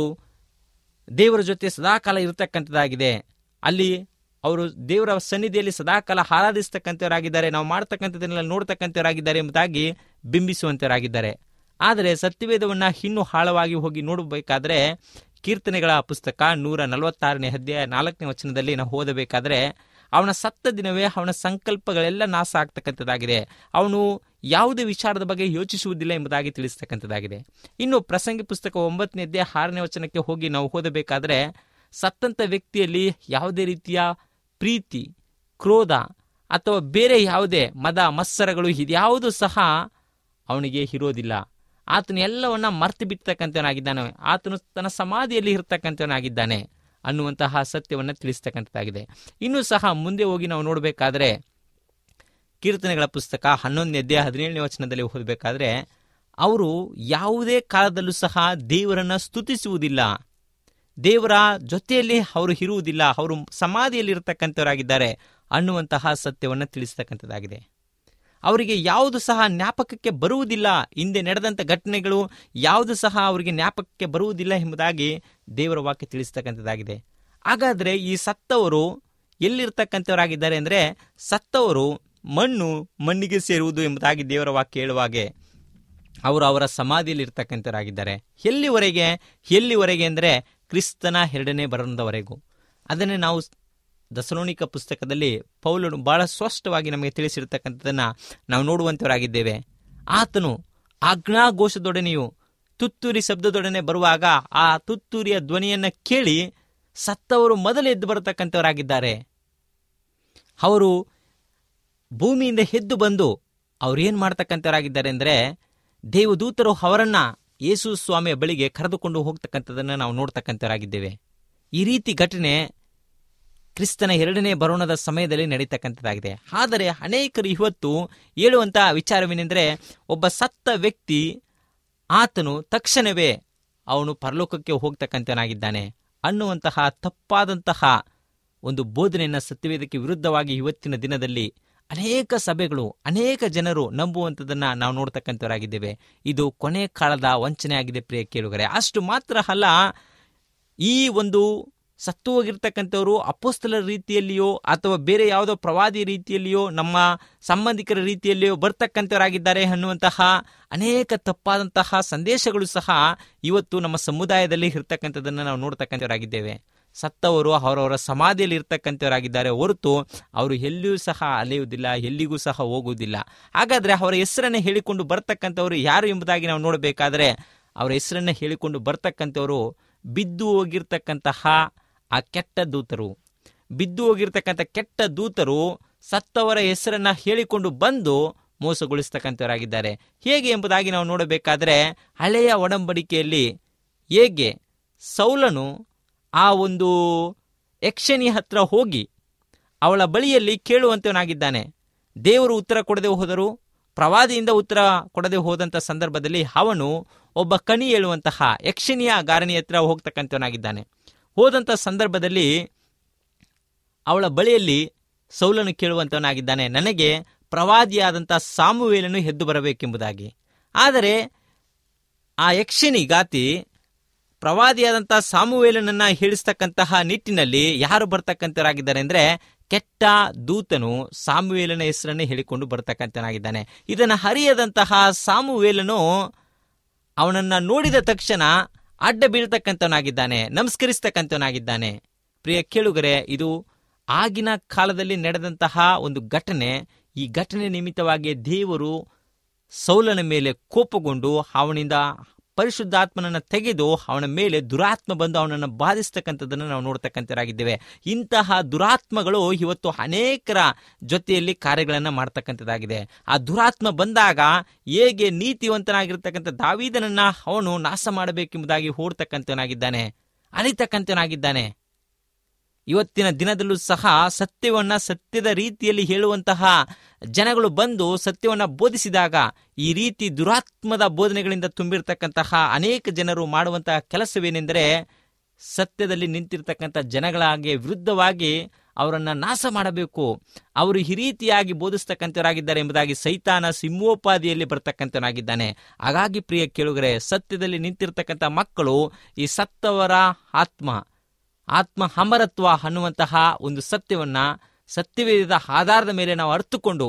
ದೇವರ ಜೊತೆ ಸದಾಕಾಲ ಇರತಕ್ಕಂಥದ್ದಾಗಿದೆ ಅಲ್ಲಿ ಅವರು ದೇವರ ಸನ್ನಿಧಿಯಲ್ಲಿ ಸದಾಕಾಲ ಆರಾಧಿಸ್ತಕ್ಕಂಥವರಾಗಿದ್ದಾರೆ ನಾವು ಮಾಡ್ತಕ್ಕಂಥದ್ದನ್ನೆಲ್ಲ ನೋಡ್ತಕ್ಕಂಥವರಾಗಿದ್ದಾರೆ ಎಂಬುದಾಗಿ ಬಿಂಬಿಸುವಂತವರಾಗಿದ್ದಾರೆ ಆದರೆ ಸತ್ಯವೇದವನ್ನು ಇನ್ನೂ ಆಳವಾಗಿ ಹೋಗಿ ನೋಡಬೇಕಾದ್ರೆ ಕೀರ್ತನೆಗಳ ಪುಸ್ತಕ ನೂರ ನಲವತ್ತಾರನೇ ಅಧ್ಯಾಯ ನಾಲ್ಕನೇ ವಚನದಲ್ಲಿ ನಾವು ಓದಬೇಕಾದ್ರೆ ಅವನ ಸತ್ತ ದಿನವೇ ಅವನ ಸಂಕಲ್ಪಗಳೆಲ್ಲ ನಾಶ ಆಗ್ತಕ್ಕಂಥದ್ದಾಗಿದೆ ಅವನು ಯಾವುದೇ ವಿಚಾರದ ಬಗ್ಗೆ ಯೋಚಿಸುವುದಿಲ್ಲ ಎಂಬುದಾಗಿ ತಿಳಿಸ್ತಕ್ಕಂಥದ್ದಾಗಿದೆ ಇನ್ನು ಪ್ರಸಂಗಿ ಪುಸ್ತಕ ಒಂಬತ್ತನೇ ಅಧ್ಯಾಯ ಆರನೇ ವಚನಕ್ಕೆ ಹೋಗಿ ನಾವು ಓದಬೇಕಾದ್ರೆ ಸತ್ತಂತ ವ್ಯಕ್ತಿಯಲ್ಲಿ ಯಾವುದೇ ರೀತಿಯ ಪ್ರೀತಿ ಕ್ರೋಧ ಅಥವಾ ಬೇರೆ ಯಾವುದೇ ಮದ ಮತ್ಸರಗಳು ಇದ್ಯಾವುದು ಸಹ ಅವನಿಗೆ ಇರೋದಿಲ್ಲ ಆತನು ಎಲ್ಲವನ್ನ ಮರ್ತು ಬಿಡ್ತಕ್ಕಂಥವನಾಗಿದ್ದಾನೆ ಆತನು ತನ್ನ ಸಮಾಧಿಯಲ್ಲಿ ಇರ್ತಕ್ಕಂಥವನಾಗಿದ್ದಾನೆ ಅನ್ನುವಂತಹ ಸತ್ಯವನ್ನು ತಿಳಿಸ್ತಕ್ಕಂಥದ್ದಾಗಿದೆ ಇನ್ನೂ ಸಹ ಮುಂದೆ ಹೋಗಿ ನಾವು ನೋಡಬೇಕಾದ್ರೆ ಕೀರ್ತನೆಗಳ ಪುಸ್ತಕ ಹನ್ನೊಂದನೇ ಅಧ್ಯಾಯ ಹದಿನೇಳನೇ ವಚನದಲ್ಲಿ ಓದಬೇಕಾದ್ರೆ ಅವರು ಯಾವುದೇ ಕಾಲದಲ್ಲೂ ಸಹ ದೇವರನ್ನ ಸ್ತುತಿಸುವುದಿಲ್ಲ ದೇವರ ಜೊತೆಯಲ್ಲಿ ಅವರು ಇರುವುದಿಲ್ಲ ಅವರು ಸಮಾಧಿಯಲ್ಲಿ ಇರತಕ್ಕಂಥವರಾಗಿದ್ದಾರೆ ಅನ್ನುವಂತಹ ಸತ್ಯವನ್ನು ತಿಳಿಸ್ತಕ್ಕಂಥದ್ದಾಗಿದೆ ಅವರಿಗೆ ಯಾವುದು ಸಹ ಜ್ಞಾಪಕಕ್ಕೆ ಬರುವುದಿಲ್ಲ ಹಿಂದೆ ನಡೆದಂಥ ಘಟನೆಗಳು ಯಾವುದು ಸಹ ಅವರಿಗೆ ಜ್ಞಾಪಕಕ್ಕೆ ಬರುವುದಿಲ್ಲ ಎಂಬುದಾಗಿ ದೇವರ ವಾಕ್ಯ ತಿಳಿಸ್ತಕ್ಕಂಥದ್ದಾಗಿದೆ ಹಾಗಾದರೆ ಈ ಸತ್ತವರು ಎಲ್ಲಿರ್ತಕ್ಕಂಥವರಾಗಿದ್ದಾರೆ ಅಂದರೆ ಸತ್ತವರು ಮಣ್ಣು ಮಣ್ಣಿಗೆ ಸೇರುವುದು ಎಂಬುದಾಗಿ ದೇವರ ವಾಕ್ಯ ಹೇಳುವಾಗೆ ಅವರು ಅವರ ಸಮಾಧಿಯಲ್ಲಿ ಇರ್ತಕ್ಕಂಥವರಾಗಿದ್ದಾರೆ ಎಲ್ಲಿವರೆಗೆ ಎಲ್ಲಿವರೆಗೆ ಅಂದರೆ ಕ್ರಿಸ್ತನ ಎರಡನೇ ಬರಣದವರೆಗೂ ಅದನ್ನೇ ನಾವು ದಸರೋಣಿಕ ಪುಸ್ತಕದಲ್ಲಿ ಪೌಲನು ಬಹಳ ಸ್ಪಷ್ಟವಾಗಿ ನಮಗೆ ತಿಳಿಸಿರ್ತಕ್ಕಂಥದ್ದನ್ನು ನಾವು ನೋಡುವಂತವರಾಗಿದ್ದೇವೆ ಆತನು ಆಜ್ಞಾಘೋಷದೊಡನೆಯೂ ತುತ್ತೂರಿ ಶಬ್ದದೊಡನೆ ಬರುವಾಗ ಆ ತುತ್ತೂರಿಯ ಧ್ವನಿಯನ್ನು ಕೇಳಿ ಸತ್ತವರು ಮೊದಲು ಎದ್ದು ಬರತಕ್ಕಂಥವರಾಗಿದ್ದಾರೆ ಅವರು ಭೂಮಿಯಿಂದ ಎದ್ದು ಬಂದು ಅವ್ರು ಏನು ಮಾಡ್ತಕ್ಕಂಥವರಾಗಿದ್ದಾರೆ ಅಂದರೆ ದೇವದೂತರು ಅವರನ್ನ ಯೇಸು ಸ್ವಾಮಿಯ ಬಳಿಗೆ ಕರೆದುಕೊಂಡು ಹೋಗ್ತಕ್ಕಂಥದ್ದನ್ನು ನಾವು ನೋಡ್ತಕ್ಕಂಥವರಾಗಿದ್ದೇವೆ ಈ ರೀತಿ ಘಟನೆ ಕ್ರಿಸ್ತನ ಎರಡನೇ ಬರೋಣದ ಸಮಯದಲ್ಲಿ ನಡೀತಕ್ಕಂಥದ್ದಾಗಿದೆ ಆದರೆ ಅನೇಕರು ಇವತ್ತು ಹೇಳುವಂತಹ ವಿಚಾರವೇನೆಂದರೆ ಒಬ್ಬ ಸತ್ತ ವ್ಯಕ್ತಿ ಆತನು ತಕ್ಷಣವೇ ಅವನು ಪರಲೋಕಕ್ಕೆ ಹೋಗ್ತಕ್ಕಂಥವನಾಗಿದ್ದಾನೆ ಅನ್ನುವಂತಹ ತಪ್ಪಾದಂತಹ ಒಂದು ಬೋಧನೆಯನ್ನು ಸತ್ಯವೇದಕ್ಕೆ ವಿರುದ್ಧವಾಗಿ ಇವತ್ತಿನ ದಿನದಲ್ಲಿ ಅನೇಕ ಸಭೆಗಳು ಅನೇಕ ಜನರು ನಂಬುವಂಥದ್ದನ್ನು ನಾವು ನೋಡ್ತಕ್ಕಂಥವರಾಗಿದ್ದೇವೆ ಇದು ಕೊನೆ ಕಾಲದ ವಂಚನೆ ಆಗಿದೆ ಪ್ರಿಯ ಕೇಳುಗರೆ ಅಷ್ಟು ಮಾತ್ರ ಅಲ್ಲ ಈ ಒಂದು ಸತ್ತು ಹೋಗಿರ್ತಕ್ಕಂಥವರು ಅಪೋಸ್ತಲರ ರೀತಿಯಲ್ಲಿಯೋ ಅಥವಾ ಬೇರೆ ಯಾವುದೋ ಪ್ರವಾದಿ ರೀತಿಯಲ್ಲಿಯೋ ನಮ್ಮ ಸಂಬಂಧಿಕರ ರೀತಿಯಲ್ಲಿಯೋ ಬರ್ತಕ್ಕಂಥವರಾಗಿದ್ದಾರೆ ಅನ್ನುವಂತಹ ಅನೇಕ ತಪ್ಪಾದಂತಹ ಸಂದೇಶಗಳು ಸಹ ಇವತ್ತು ನಮ್ಮ ಸಮುದಾಯದಲ್ಲಿ ಇರ್ತಕ್ಕಂಥದ್ದನ್ನು ನಾವು ನೋಡ್ತಕ್ಕಂಥವರಾಗಿದ್ದೇವೆ ಸತ್ತವರು ಅವರವರ ಸಮಾಧಿಯಲ್ಲಿ ಇರ್ತಕ್ಕಂಥವರಾಗಿದ್ದಾರೆ ಹೊರತು ಅವರು ಎಲ್ಲಿಯೂ ಸಹ ಅಲೆಯುವುದಿಲ್ಲ ಎಲ್ಲಿಗೂ ಸಹ ಹೋಗುವುದಿಲ್ಲ ಹಾಗಾದರೆ ಅವರ ಹೆಸರನ್ನೇ ಹೇಳಿಕೊಂಡು ಬರ್ತಕ್ಕಂಥವರು ಯಾರು ಎಂಬುದಾಗಿ ನಾವು ನೋಡಬೇಕಾದ್ರೆ ಅವರ ಹೆಸರನ್ನೇ ಹೇಳಿಕೊಂಡು ಬರ್ತಕ್ಕಂಥವರು ಬಿದ್ದು ಹೋಗಿರ್ತಕ್ಕಂತಹ ಆ ಕೆಟ್ಟ ದೂತರು ಬಿದ್ದು ಹೋಗಿರ್ತಕ್ಕಂಥ ಕೆಟ್ಟ ದೂತರು ಸತ್ತವರ ಹೆಸರನ್ನ ಹೇಳಿಕೊಂಡು ಬಂದು ಮೋಸಗೊಳಿಸ್ತಕ್ಕಂಥವರಾಗಿದ್ದಾರೆ ಹೇಗೆ ಎಂಬುದಾಗಿ ನಾವು ನೋಡಬೇಕಾದ್ರೆ ಹಳೆಯ ಒಡಂಬಡಿಕೆಯಲ್ಲಿ ಹೇಗೆ ಸೌಲನು ಆ ಒಂದು ಯಕ್ಷಣಿ ಹತ್ರ ಹೋಗಿ ಅವಳ ಬಳಿಯಲ್ಲಿ ಕೇಳುವಂತವನಾಗಿದ್ದಾನೆ ದೇವರು ಉತ್ತರ ಕೊಡದೆ ಹೋದರು ಪ್ರವಾದಿಯಿಂದ ಉತ್ತರ ಕೊಡದೆ ಹೋದಂಥ ಸಂದರ್ಭದಲ್ಲಿ ಅವನು ಒಬ್ಬ ಕಣಿ ಹೇಳುವಂತಹ ಯಕ್ಷಿಣಿಯ ಗಾರನಿ ಹತ್ರ ಹೋಗ್ತಕ್ಕಂಥವನಾಗಿದ್ದಾನೆ ಹೋದಂಥ ಸಂದರ್ಭದಲ್ಲಿ ಅವಳ ಬಳಿಯಲ್ಲಿ ಸೌಲನು ಕೇಳುವಂತವನಾಗಿದ್ದಾನೆ ನನಗೆ ಪ್ರವಾದಿಯಾದಂಥ ಸಾಮುವೇಲನು ಎದ್ದು ಬರಬೇಕೆಂಬುದಾಗಿ ಆದರೆ ಆ ಯಕ್ಷಿಣಿ ಗಾತಿ ಪ್ರವಾದಿಯಾದಂಥ ಸಾಮುವೇಲನನ್ನ ಹೇಳಿಸ್ತಕ್ಕಂತಹ ನಿಟ್ಟಿನಲ್ಲಿ ಯಾರು ಬರ್ತಕ್ಕಂಥವರಾಗಿದ್ದಾರೆ ಅಂದ್ರೆ ಕೆಟ್ಟ ದೂತನು ಸಾಮುವೇಲನ ಹೆಸರನ್ನೇ ಹೇಳಿಕೊಂಡು ಬರ್ತಕ್ಕಂಥನಾಗಿದ್ದಾನೆ ಇದನ್ನು ಹರಿಯದಂತಹ ಸಾಮುವೇಲನು ಅವನನ್ನ ನೋಡಿದ ತಕ್ಷಣ ಅಡ್ಡ ಬೀಳ್ತಕ್ಕಂಥವನಾಗಿದ್ದಾನೆ ನಮಸ್ಕರಿಸ್ತಕ್ಕಂಥವನಾಗಿದ್ದಾನೆ ಪ್ರಿಯ ಕೇಳುಗರೆ ಇದು ಆಗಿನ ಕಾಲದಲ್ಲಿ ನಡೆದಂತಹ ಒಂದು ಘಟನೆ ಈ ಘಟನೆ ನಿಮಿತ್ತವಾಗಿ ದೇವರು ಸೌಲನ ಮೇಲೆ ಕೋಪಗೊಂಡು ಅವನಿಂದ ಪರಿಶುದ್ಧಾತ್ಮನನ್ನು ತೆಗೆದು ಅವನ ಮೇಲೆ ದುರಾತ್ಮ ಬಂದು ಅವನನ್ನು ಬಾಧಿಸ್ತಕ್ಕಂಥದ್ದನ್ನು ನಾವು ನೋಡ್ತಕ್ಕಂಥರಾಗಿದ್ದೇವೆ ಇಂತಹ ದುರಾತ್ಮಗಳು ಇವತ್ತು ಅನೇಕರ ಜೊತೆಯಲ್ಲಿ ಕಾರ್ಯಗಳನ್ನು ಮಾಡ್ತಕ್ಕಂಥದ್ದಾಗಿದೆ ಆ ದುರಾತ್ಮ ಬಂದಾಗ ಹೇಗೆ ನೀತಿವಂತನಾಗಿರ್ತಕ್ಕಂಥ ದಾವೀದನನ್ನ ಅವನು ನಾಶ ಮಾಡಬೇಕೆಂಬುದಾಗಿ ಓಡ್ತಕ್ಕಂಥವನಾಗಿದ್ದಾನೆ ಅಲಿತಕ್ಕಂಥವನಾಗಿದ್ದಾನೆ ಇವತ್ತಿನ ದಿನದಲ್ಲೂ ಸಹ ಸತ್ಯವನ್ನ ಸತ್ಯದ ರೀತಿಯಲ್ಲಿ ಹೇಳುವಂತಹ ಜನಗಳು ಬಂದು ಸತ್ಯವನ್ನ ಬೋಧಿಸಿದಾಗ ಈ ರೀತಿ ದುರಾತ್ಮದ ಬೋಧನೆಗಳಿಂದ ತುಂಬಿರ್ತಕ್ಕಂತಹ ಅನೇಕ ಜನರು ಮಾಡುವಂತಹ ಕೆಲಸವೇನೆಂದರೆ ಸತ್ಯದಲ್ಲಿ ನಿಂತಿರ್ತಕ್ಕಂಥ ಜನಗಳಾಗಿ ವಿರುದ್ಧವಾಗಿ ಅವರನ್ನ ನಾಶ ಮಾಡಬೇಕು ಅವರು ಈ ರೀತಿಯಾಗಿ ಬೋಧಿಸ್ತಕ್ಕಂಥವರಾಗಿದ್ದಾರೆ ಎಂಬುದಾಗಿ ಸೈತಾನ ಸಿಂಹೋಪಾದಿಯಲ್ಲಿ ಬರ್ತಕ್ಕಂಥವನಾಗಿದ್ದಾನೆ ಹಾಗಾಗಿ ಪ್ರಿಯ ಕೇಳುಗರೆ ಸತ್ಯದಲ್ಲಿ ನಿಂತಿರ್ತಕ್ಕಂಥ ಮಕ್ಕಳು ಈ ಸತ್ತವರ ಆತ್ಮ ಆತ್ಮ ಅಮರತ್ವ ಅನ್ನುವಂತಹ ಒಂದು ಸತ್ಯವನ್ನ ಸತ್ಯವೇದದ ಆಧಾರದ ಮೇಲೆ ನಾವು ಅರ್ಥಕೊಂಡು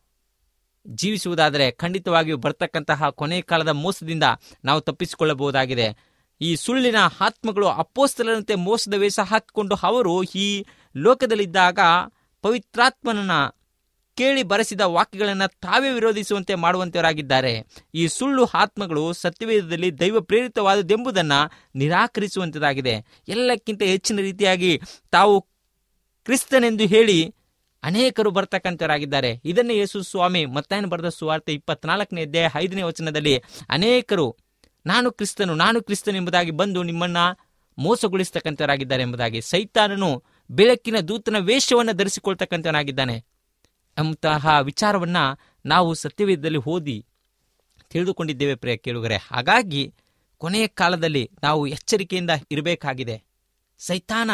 ಜೀವಿಸುವುದಾದರೆ ಖಂಡಿತವಾಗಿಯೂ ಬರ್ತಕ್ಕಂತಹ ಕೊನೆ ಕಾಲದ ಮೋಸದಿಂದ ನಾವು ತಪ್ಪಿಸಿಕೊಳ್ಳಬಹುದಾಗಿದೆ ಈ ಸುಳ್ಳಿನ ಆತ್ಮಗಳು ಅಪ್ಪೋಸ್ತಲರಂತೆ ಮೋಸದ ವೇಷ ಹಾಕಿಕೊಂಡು ಅವರು ಈ ಲೋಕದಲ್ಲಿದ್ದಾಗ ಪವಿತ್ರಾತ್ಮನನ್ನ ಕೇಳಿ ಬರೆಸಿದ ವಾಕ್ಯಗಳನ್ನು ತಾವೇ ವಿರೋಧಿಸುವಂತೆ ಮಾಡುವಂತವರಾಗಿದ್ದಾರೆ ಈ ಸುಳ್ಳು ಆತ್ಮಗಳು ಸತ್ಯವೇದದಲ್ಲಿ ದೈವ ಪ್ರೇರಿತವಾದದ್ದೆಂಬುದನ್ನು ನಿರಾಕರಿಸುವಂಥದ್ದಾಗಿದೆ ಎಲ್ಲಕ್ಕಿಂತ ಹೆಚ್ಚಿನ ರೀತಿಯಾಗಿ ತಾವು ಕ್ರಿಸ್ತನೆಂದು ಹೇಳಿ ಅನೇಕರು ಬರ್ತಕ್ಕಂಥವರಾಗಿದ್ದಾರೆ ಇದನ್ನೇ ಯೇಸು ಸ್ವಾಮಿ ಮತ್ತಾಯನ ಬರೆದ ಸುವಾರ್ತೆ ಇಪ್ಪತ್ನಾಲ್ಕನೇ ಅಧ್ಯಾಯ ಐದನೇ ವಚನದಲ್ಲಿ ಅನೇಕರು ನಾನು ಕ್ರಿಸ್ತನು ನಾನು ಕ್ರಿಸ್ತನು ಎಂಬುದಾಗಿ ಬಂದು ನಿಮ್ಮನ್ನ ಮೋಸಗೊಳಿಸ್ತಕ್ಕಂಥವರಾಗಿದ್ದಾರೆ ಎಂಬುದಾಗಿ ಸೈತಾನನು ಬೆಳಕಿನ ದೂತನ ವೇಷವನ್ನು ಧರಿಸಿಕೊಳ್ತಕ್ಕಂಥವನಾಗಿದ್ದಾನೆ ಎಂತಹ ವಿಚಾರವನ್ನ ನಾವು ಸತ್ಯವೇದದಲ್ಲಿ ಓದಿ ತಿಳಿದುಕೊಂಡಿದ್ದೇವೆ ಪ್ರಿಯ ಕೇಳುಗರೆ ಹಾಗಾಗಿ ಕೊನೆಯ ಕಾಲದಲ್ಲಿ ನಾವು ಎಚ್ಚರಿಕೆಯಿಂದ ಇರಬೇಕಾಗಿದೆ ಸೈತಾನ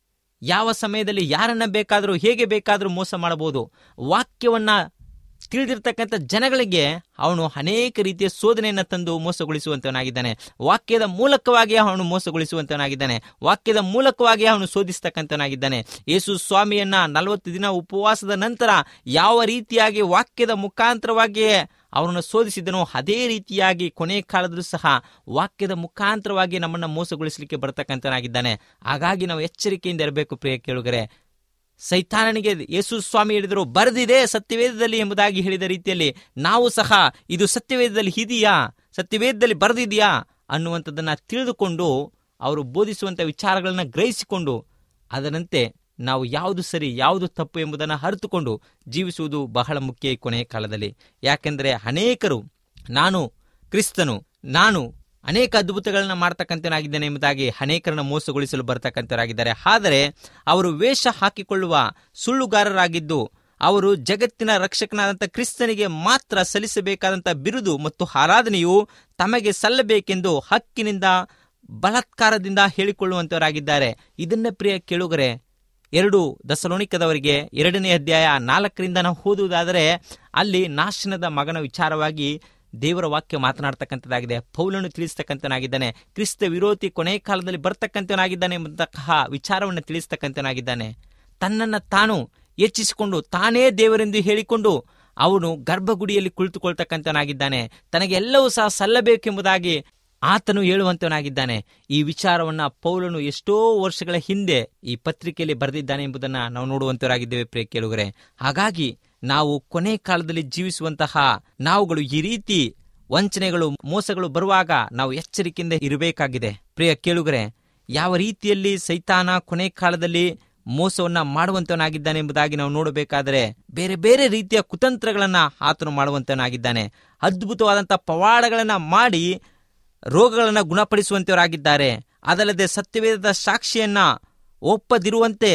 ಯಾವ ಸಮಯದಲ್ಲಿ ಯಾರನ್ನ ಬೇಕಾದರೂ ಹೇಗೆ ಬೇಕಾದರೂ ಮೋಸ ಮಾಡಬಹುದು ವಾಕ್ಯವನ್ನ ತಿಳಿದಿರ್ತಕ್ಕಂಥ ಜನಗಳಿಗೆ ಅವನು ಅನೇಕ ರೀತಿಯ ಶೋಧನೆಯನ್ನು ತಂದು ಮೋಸಗೊಳಿಸುವಂತವನಾಗಿದ್ದಾನೆ ವಾಕ್ಯದ ಮೂಲಕವಾಗಿ ಅವನು ಮೋಸಗೊಳಿಸುವಂತವನಾಗಿದ್ದಾನೆ ವಾಕ್ಯದ ಮೂಲಕವಾಗಿ ಅವನು ಶೋಧಿಸ್ತಕ್ಕಂಥವನಾಗಿದ್ದಾನೆ ಯೇಸು ಸ್ವಾಮಿಯನ್ನ ನಲವತ್ತು ದಿನ ಉಪವಾಸದ ನಂತರ ಯಾವ ರೀತಿಯಾಗಿ ವಾಕ್ಯದ ಮುಖಾಂತರವಾಗಿಯೇ ಅವರನ್ನು ಶೋಧಿಸಿದನೋ ಅದೇ ರೀತಿಯಾಗಿ ಕೊನೆ ಕಾಲದಲ್ಲೂ ಸಹ ವಾಕ್ಯದ ಮುಖಾಂತರವಾಗಿ ನಮ್ಮನ್ನು ಮೋಸಗೊಳಿಸಲಿಕ್ಕೆ ಬರ್ತಕ್ಕಂಥನಾಗಿದ್ದಾನೆ ಹಾಗಾಗಿ ನಾವು ಎಚ್ಚರಿಕೆಯಿಂದ ಇರಬೇಕು ಪ್ರಿಯ ಕೇಳುಗರೆ ಸೈತಾನನಿಗೆ ಯೇಸು ಸ್ವಾಮಿ ಹೇಳಿದರು ಬರೆದಿದೆ ಸತ್ಯವೇದದಲ್ಲಿ ಎಂಬುದಾಗಿ ಹೇಳಿದ ರೀತಿಯಲ್ಲಿ ನಾವು ಸಹ ಇದು ಸತ್ಯವೇದದಲ್ಲಿ ಇದೆಯಾ ಸತ್ಯವೇದದಲ್ಲಿ ಬರೆದಿದೆಯಾ ಅನ್ನುವಂಥದ್ದನ್ನು ತಿಳಿದುಕೊಂಡು ಅವರು ಬೋಧಿಸುವಂಥ ವಿಚಾರಗಳನ್ನ ಗ್ರಹಿಸಿಕೊಂಡು ಅದರಂತೆ ನಾವು ಯಾವುದು ಸರಿ ಯಾವುದು ತಪ್ಪು ಎಂಬುದನ್ನು ಅರಿತುಕೊಂಡು ಜೀವಿಸುವುದು ಬಹಳ ಮುಖ್ಯ ಈ ಕೊನೆಯ ಕಾಲದಲ್ಲಿ ಯಾಕೆಂದರೆ ಅನೇಕರು ನಾನು ಕ್ರಿಸ್ತನು ನಾನು ಅನೇಕ ಅದ್ಭುತಗಳನ್ನ ಮಾಡ್ತಕ್ಕಂಥನಾಗಿದ್ದೇನೆ ಎಂಬುದಾಗಿ ಅನೇಕರನ್ನ ಮೋಸಗೊಳಿಸಲು ಬರ್ತಕ್ಕಂಥವರಾಗಿದ್ದಾರೆ ಆದರೆ ಅವರು ವೇಷ ಹಾಕಿಕೊಳ್ಳುವ ಸುಳ್ಳುಗಾರರಾಗಿದ್ದು ಅವರು ಜಗತ್ತಿನ ರಕ್ಷಕನಾದಂಥ ಕ್ರಿಸ್ತನಿಗೆ ಮಾತ್ರ ಸಲ್ಲಿಸಬೇಕಾದಂಥ ಬಿರುದು ಮತ್ತು ಆರಾಧನೆಯು ತಮಗೆ ಸಲ್ಲಬೇಕೆಂದು ಹಕ್ಕಿನಿಂದ ಬಲಾತ್ಕಾರದಿಂದ ಹೇಳಿಕೊಳ್ಳುವಂತವರಾಗಿದ್ದಾರೆ ಇದನ್ನೇ ಪ್ರಿಯ ಕೇಳುಗರೆ ಎರಡು ದಸಲೋಣಿಕದವರಿಗೆ ಎರಡನೇ ಅಧ್ಯಾಯ ನಾಲ್ಕರಿಂದ ನಾವು ಓದುವುದಾದರೆ ಅಲ್ಲಿ ನಾಶನದ ಮಗನ ವಿಚಾರವಾಗಿ ದೇವರ ವಾಕ್ಯ ಮಾತನಾಡ್ತಕ್ಕಂಥದ್ದಾಗಿದೆ ಪೌಲನು ತಿಳಿಸ್ತಕ್ಕಂಥನಾಗಿದ್ದಾನೆ ಕ್ರಿಸ್ತ ವಿರೋಧಿ ಕೊನೆ ಕಾಲದಲ್ಲಿ ಬರ್ತಕ್ಕಂಥವನಾಗಿದ್ದಾನೆ ಎಂಬಂತಹ ವಿಚಾರವನ್ನು ತಿಳಿಸ್ತಕ್ಕಂಥನಾಗಿದ್ದಾನೆ ತನ್ನನ್ನು ತಾನು ಹೆಚ್ಚಿಸಿಕೊಂಡು ತಾನೇ ದೇವರೆಂದು ಹೇಳಿಕೊಂಡು ಅವನು ಗರ್ಭಗುಡಿಯಲ್ಲಿ ಕುಳಿತುಕೊಳ್ತಕ್ಕಂಥವನಾಗಿದ್ದಾನೆ ತನಗೆ ಎಲ್ಲವೂ ಸಹ ಸಲ್ಲಬೇಕೆಂಬುದಾಗಿ ಆತನು ಹೇಳುವಂತವನಾಗಿದ್ದಾನೆ ಈ ವಿಚಾರವನ್ನ ಪೌಲನು ಎಷ್ಟೋ ವರ್ಷಗಳ ಹಿಂದೆ ಈ ಪತ್ರಿಕೆಯಲ್ಲಿ ಬರೆದಿದ್ದಾನೆ ಎಂಬುದನ್ನು ನಾವು ನೋಡುವಂತವರಾಗಿದ್ದೇವೆ ಪ್ರಿಯ ಕೇಳುಗರೆ ಹಾಗಾಗಿ ನಾವು ಕೊನೆ ಕಾಲದಲ್ಲಿ ಜೀವಿಸುವಂತಹ ನಾವುಗಳು ಈ ರೀತಿ ವಂಚನೆಗಳು ಮೋಸಗಳು ಬರುವಾಗ ನಾವು ಎಚ್ಚರಿಕೆಯಿಂದ ಇರಬೇಕಾಗಿದೆ ಪ್ರಿಯ ಕೇಳುಗರೆ ಯಾವ ರೀತಿಯಲ್ಲಿ ಸೈತಾನ ಕೊನೆ ಕಾಲದಲ್ಲಿ ಮೋಸವನ್ನ ಮಾಡುವಂತವನಾಗಿದ್ದಾನೆ ಎಂಬುದಾಗಿ ನಾವು ನೋಡಬೇಕಾದರೆ ಬೇರೆ ಬೇರೆ ರೀತಿಯ ಕುತಂತ್ರಗಳನ್ನ ಆತನು ಮಾಡುವಂತವನಾಗಿದ್ದಾನೆ ಅದ್ಭುತವಾದಂತಹ ಪವಾಡಗಳನ್ನ ಮಾಡಿ ರೋಗಗಳನ್ನು ಗುಣಪಡಿಸುವಂತವರಾಗಿದ್ದಾರೆ ಅದಲ್ಲದೆ ಸತ್ಯವೇದದ ಸಾಕ್ಷಿಯನ್ನ ಒಪ್ಪದಿರುವಂತೆ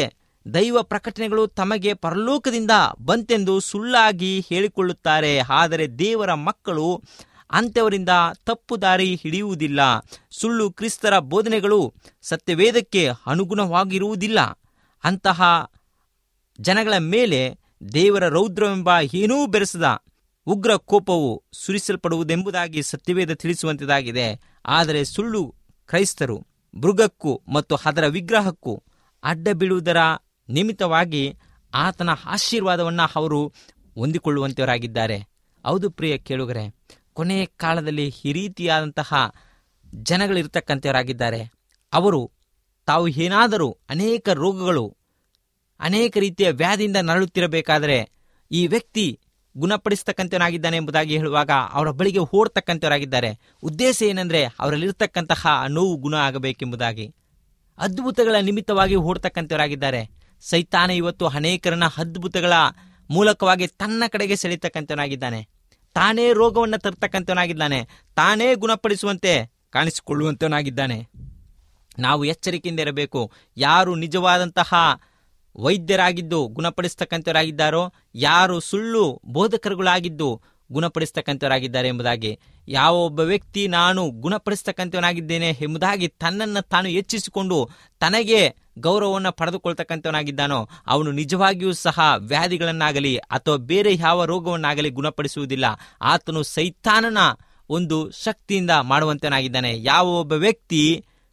ದೈವ ಪ್ರಕಟಣೆಗಳು ತಮಗೆ ಪರಲೋಕದಿಂದ ಬಂತೆಂದು ಸುಳ್ಳಾಗಿ ಹೇಳಿಕೊಳ್ಳುತ್ತಾರೆ ಆದರೆ ದೇವರ ಮಕ್ಕಳು ಅಂಥವರಿಂದ ತಪ್ಪು ದಾರಿ ಹಿಡಿಯುವುದಿಲ್ಲ ಸುಳ್ಳು ಕ್ರಿಸ್ತರ ಬೋಧನೆಗಳು ಸತ್ಯವೇದಕ್ಕೆ ಅನುಗುಣವಾಗಿರುವುದಿಲ್ಲ ಅಂತಹ ಜನಗಳ ಮೇಲೆ ದೇವರ ರೌದ್ರವೆಂಬ ಏನೂ ಬೆರೆಸದ ಉಗ್ರ ಕೋಪವು ಸುರಿಸಲ್ಪಡುವುದೆಂಬುದಾಗಿ ಸತ್ಯವೇದ ತಿಳಿಸುವಂತದಾಗಿದೆ ಆದರೆ ಸುಳ್ಳು ಕ್ರೈಸ್ತರು ಮೃಗಕ್ಕೂ ಮತ್ತು ಅದರ ವಿಗ್ರಹಕ್ಕೂ ಅಡ್ಡ ಬೀಳುವುದರ ನಿಮಿತ್ತವಾಗಿ ಆತನ ಆಶೀರ್ವಾದವನ್ನು ಅವರು ಹೊಂದಿಕೊಳ್ಳುವಂತವರಾಗಿದ್ದಾರೆ ಹೌದು ಪ್ರಿಯ ಕೇಳುಗರೆ ಕೊನೆಯ ಕಾಲದಲ್ಲಿ ಈ ರೀತಿಯಾದಂತಹ ಜನಗಳಿರ್ತಕ್ಕಂಥವರಾಗಿದ್ದಾರೆ ಅವರು ತಾವು ಏನಾದರೂ ಅನೇಕ ರೋಗಗಳು ಅನೇಕ ರೀತಿಯ ವ್ಯಾಧಿಯಿಂದ ನರಳುತ್ತಿರಬೇಕಾದರೆ ಈ ವ್ಯಕ್ತಿ ಗುಣಪಡಿಸ್ತಕ್ಕಂಥವನಾಗಿದ್ದಾನೆ ಎಂಬುದಾಗಿ ಹೇಳುವಾಗ ಅವರ ಬಳಿಗೆ ಓಡ್ತಕ್ಕಂಥವರಾಗಿದ್ದಾರೆ ಉದ್ದೇಶ ಏನಂದ್ರೆ ಅವರಲ್ಲಿರ್ತಕ್ಕಂತಹ ನೋವು ಗುಣ ಆಗಬೇಕೆಂಬುದಾಗಿ ಅದ್ಭುತಗಳ ನಿಮಿತ್ತವಾಗಿ ಓಡ್ತಕ್ಕಂಥವರಾಗಿದ್ದಾರೆ ಸೈತಾನ ಇವತ್ತು ಅನೇಕರನ್ನ ಅದ್ಭುತಗಳ ಮೂಲಕವಾಗಿ ತನ್ನ ಕಡೆಗೆ ಸೆಳೀತಕ್ಕಂಥವನಾಗಿದ್ದಾನೆ ತಾನೇ ರೋಗವನ್ನು ತರ್ತಕ್ಕಂಥವನಾಗಿದ್ದಾನೆ ತಾನೇ ಗುಣಪಡಿಸುವಂತೆ ಕಾಣಿಸಿಕೊಳ್ಳುವಂತವನಾಗಿದ್ದಾನೆ ನಾವು ಎಚ್ಚರಿಕೆಯಿಂದ ಇರಬೇಕು ಯಾರು ನಿಜವಾದಂತಹ ವೈದ್ಯರಾಗಿದ್ದು ಗುಣಪಡಿಸ್ತಕ್ಕಂಥವರಾಗಿದ್ದಾರೋ ಯಾರು ಸುಳ್ಳು ಬೋಧಕರುಗಳಾಗಿದ್ದು ಗುಣಪಡಿಸ್ತಕ್ಕಂಥವರಾಗಿದ್ದಾರೆ ಎಂಬುದಾಗಿ ಯಾವ ಒಬ್ಬ ವ್ಯಕ್ತಿ ನಾನು ಗುಣಪಡಿಸ್ತಕ್ಕಂಥವನಾಗಿದ್ದೇನೆ ಎಂಬುದಾಗಿ ತನ್ನನ್ನು ತಾನು ಹೆಚ್ಚಿಸಿಕೊಂಡು ತನಗೆ ಗೌರವವನ್ನು ಪಡೆದುಕೊಳ್ತಕ್ಕಂಥವನಾಗಿದ್ದಾನೋ ಅವನು ನಿಜವಾಗಿಯೂ ಸಹ ವ್ಯಾಧಿಗಳನ್ನಾಗಲಿ ಅಥವಾ ಬೇರೆ ಯಾವ ರೋಗವನ್ನಾಗಲಿ ಗುಣಪಡಿಸುವುದಿಲ್ಲ ಆತನು ಸೈತಾನನ ಒಂದು ಶಕ್ತಿಯಿಂದ ಮಾಡುವಂತನಾಗಿದ್ದಾನೆ ಯಾವ ಒಬ್ಬ ವ್ಯಕ್ತಿ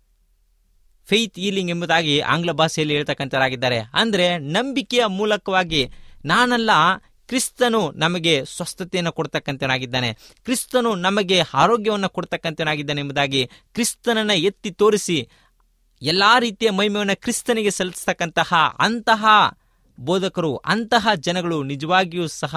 ಫೇತ್ ಈಲಿಂಗ್ ಎಂಬುದಾಗಿ ಆಂಗ್ಲ ಭಾಷೆಯಲ್ಲಿ ಹೇಳ್ತಕ್ಕಂಥವರಾಗಿದ್ದಾರೆ ಅಂದ್ರೆ ನಂಬಿಕೆಯ ಮೂಲಕವಾಗಿ ನಾನಲ್ಲ ಕ್ರಿಸ್ತನು ನಮಗೆ ಸ್ವಸ್ಥತೆಯನ್ನು ಕೊಡ್ತಕ್ಕಂಥವನಾಗಿದ್ದಾನೆ ಕ್ರಿಸ್ತನು ನಮಗೆ ಆರೋಗ್ಯವನ್ನು ಕೊಡ್ತಕ್ಕಂಥವನಾಗಿದ್ದಾನೆ ಎಂಬುದಾಗಿ ಕ್ರಿಸ್ತನನ್ನ ಎತ್ತಿ ತೋರಿಸಿ ಎಲ್ಲಾ ರೀತಿಯ ಮಹಿಮೆಯನ್ನು ಕ್ರಿಸ್ತನಿಗೆ ಸಲ್ಲಿಸ್ತಕ್ಕಂತಹ ಅಂತಹ ಬೋಧಕರು ಅಂತಹ ಜನಗಳು ನಿಜವಾಗಿಯೂ ಸಹ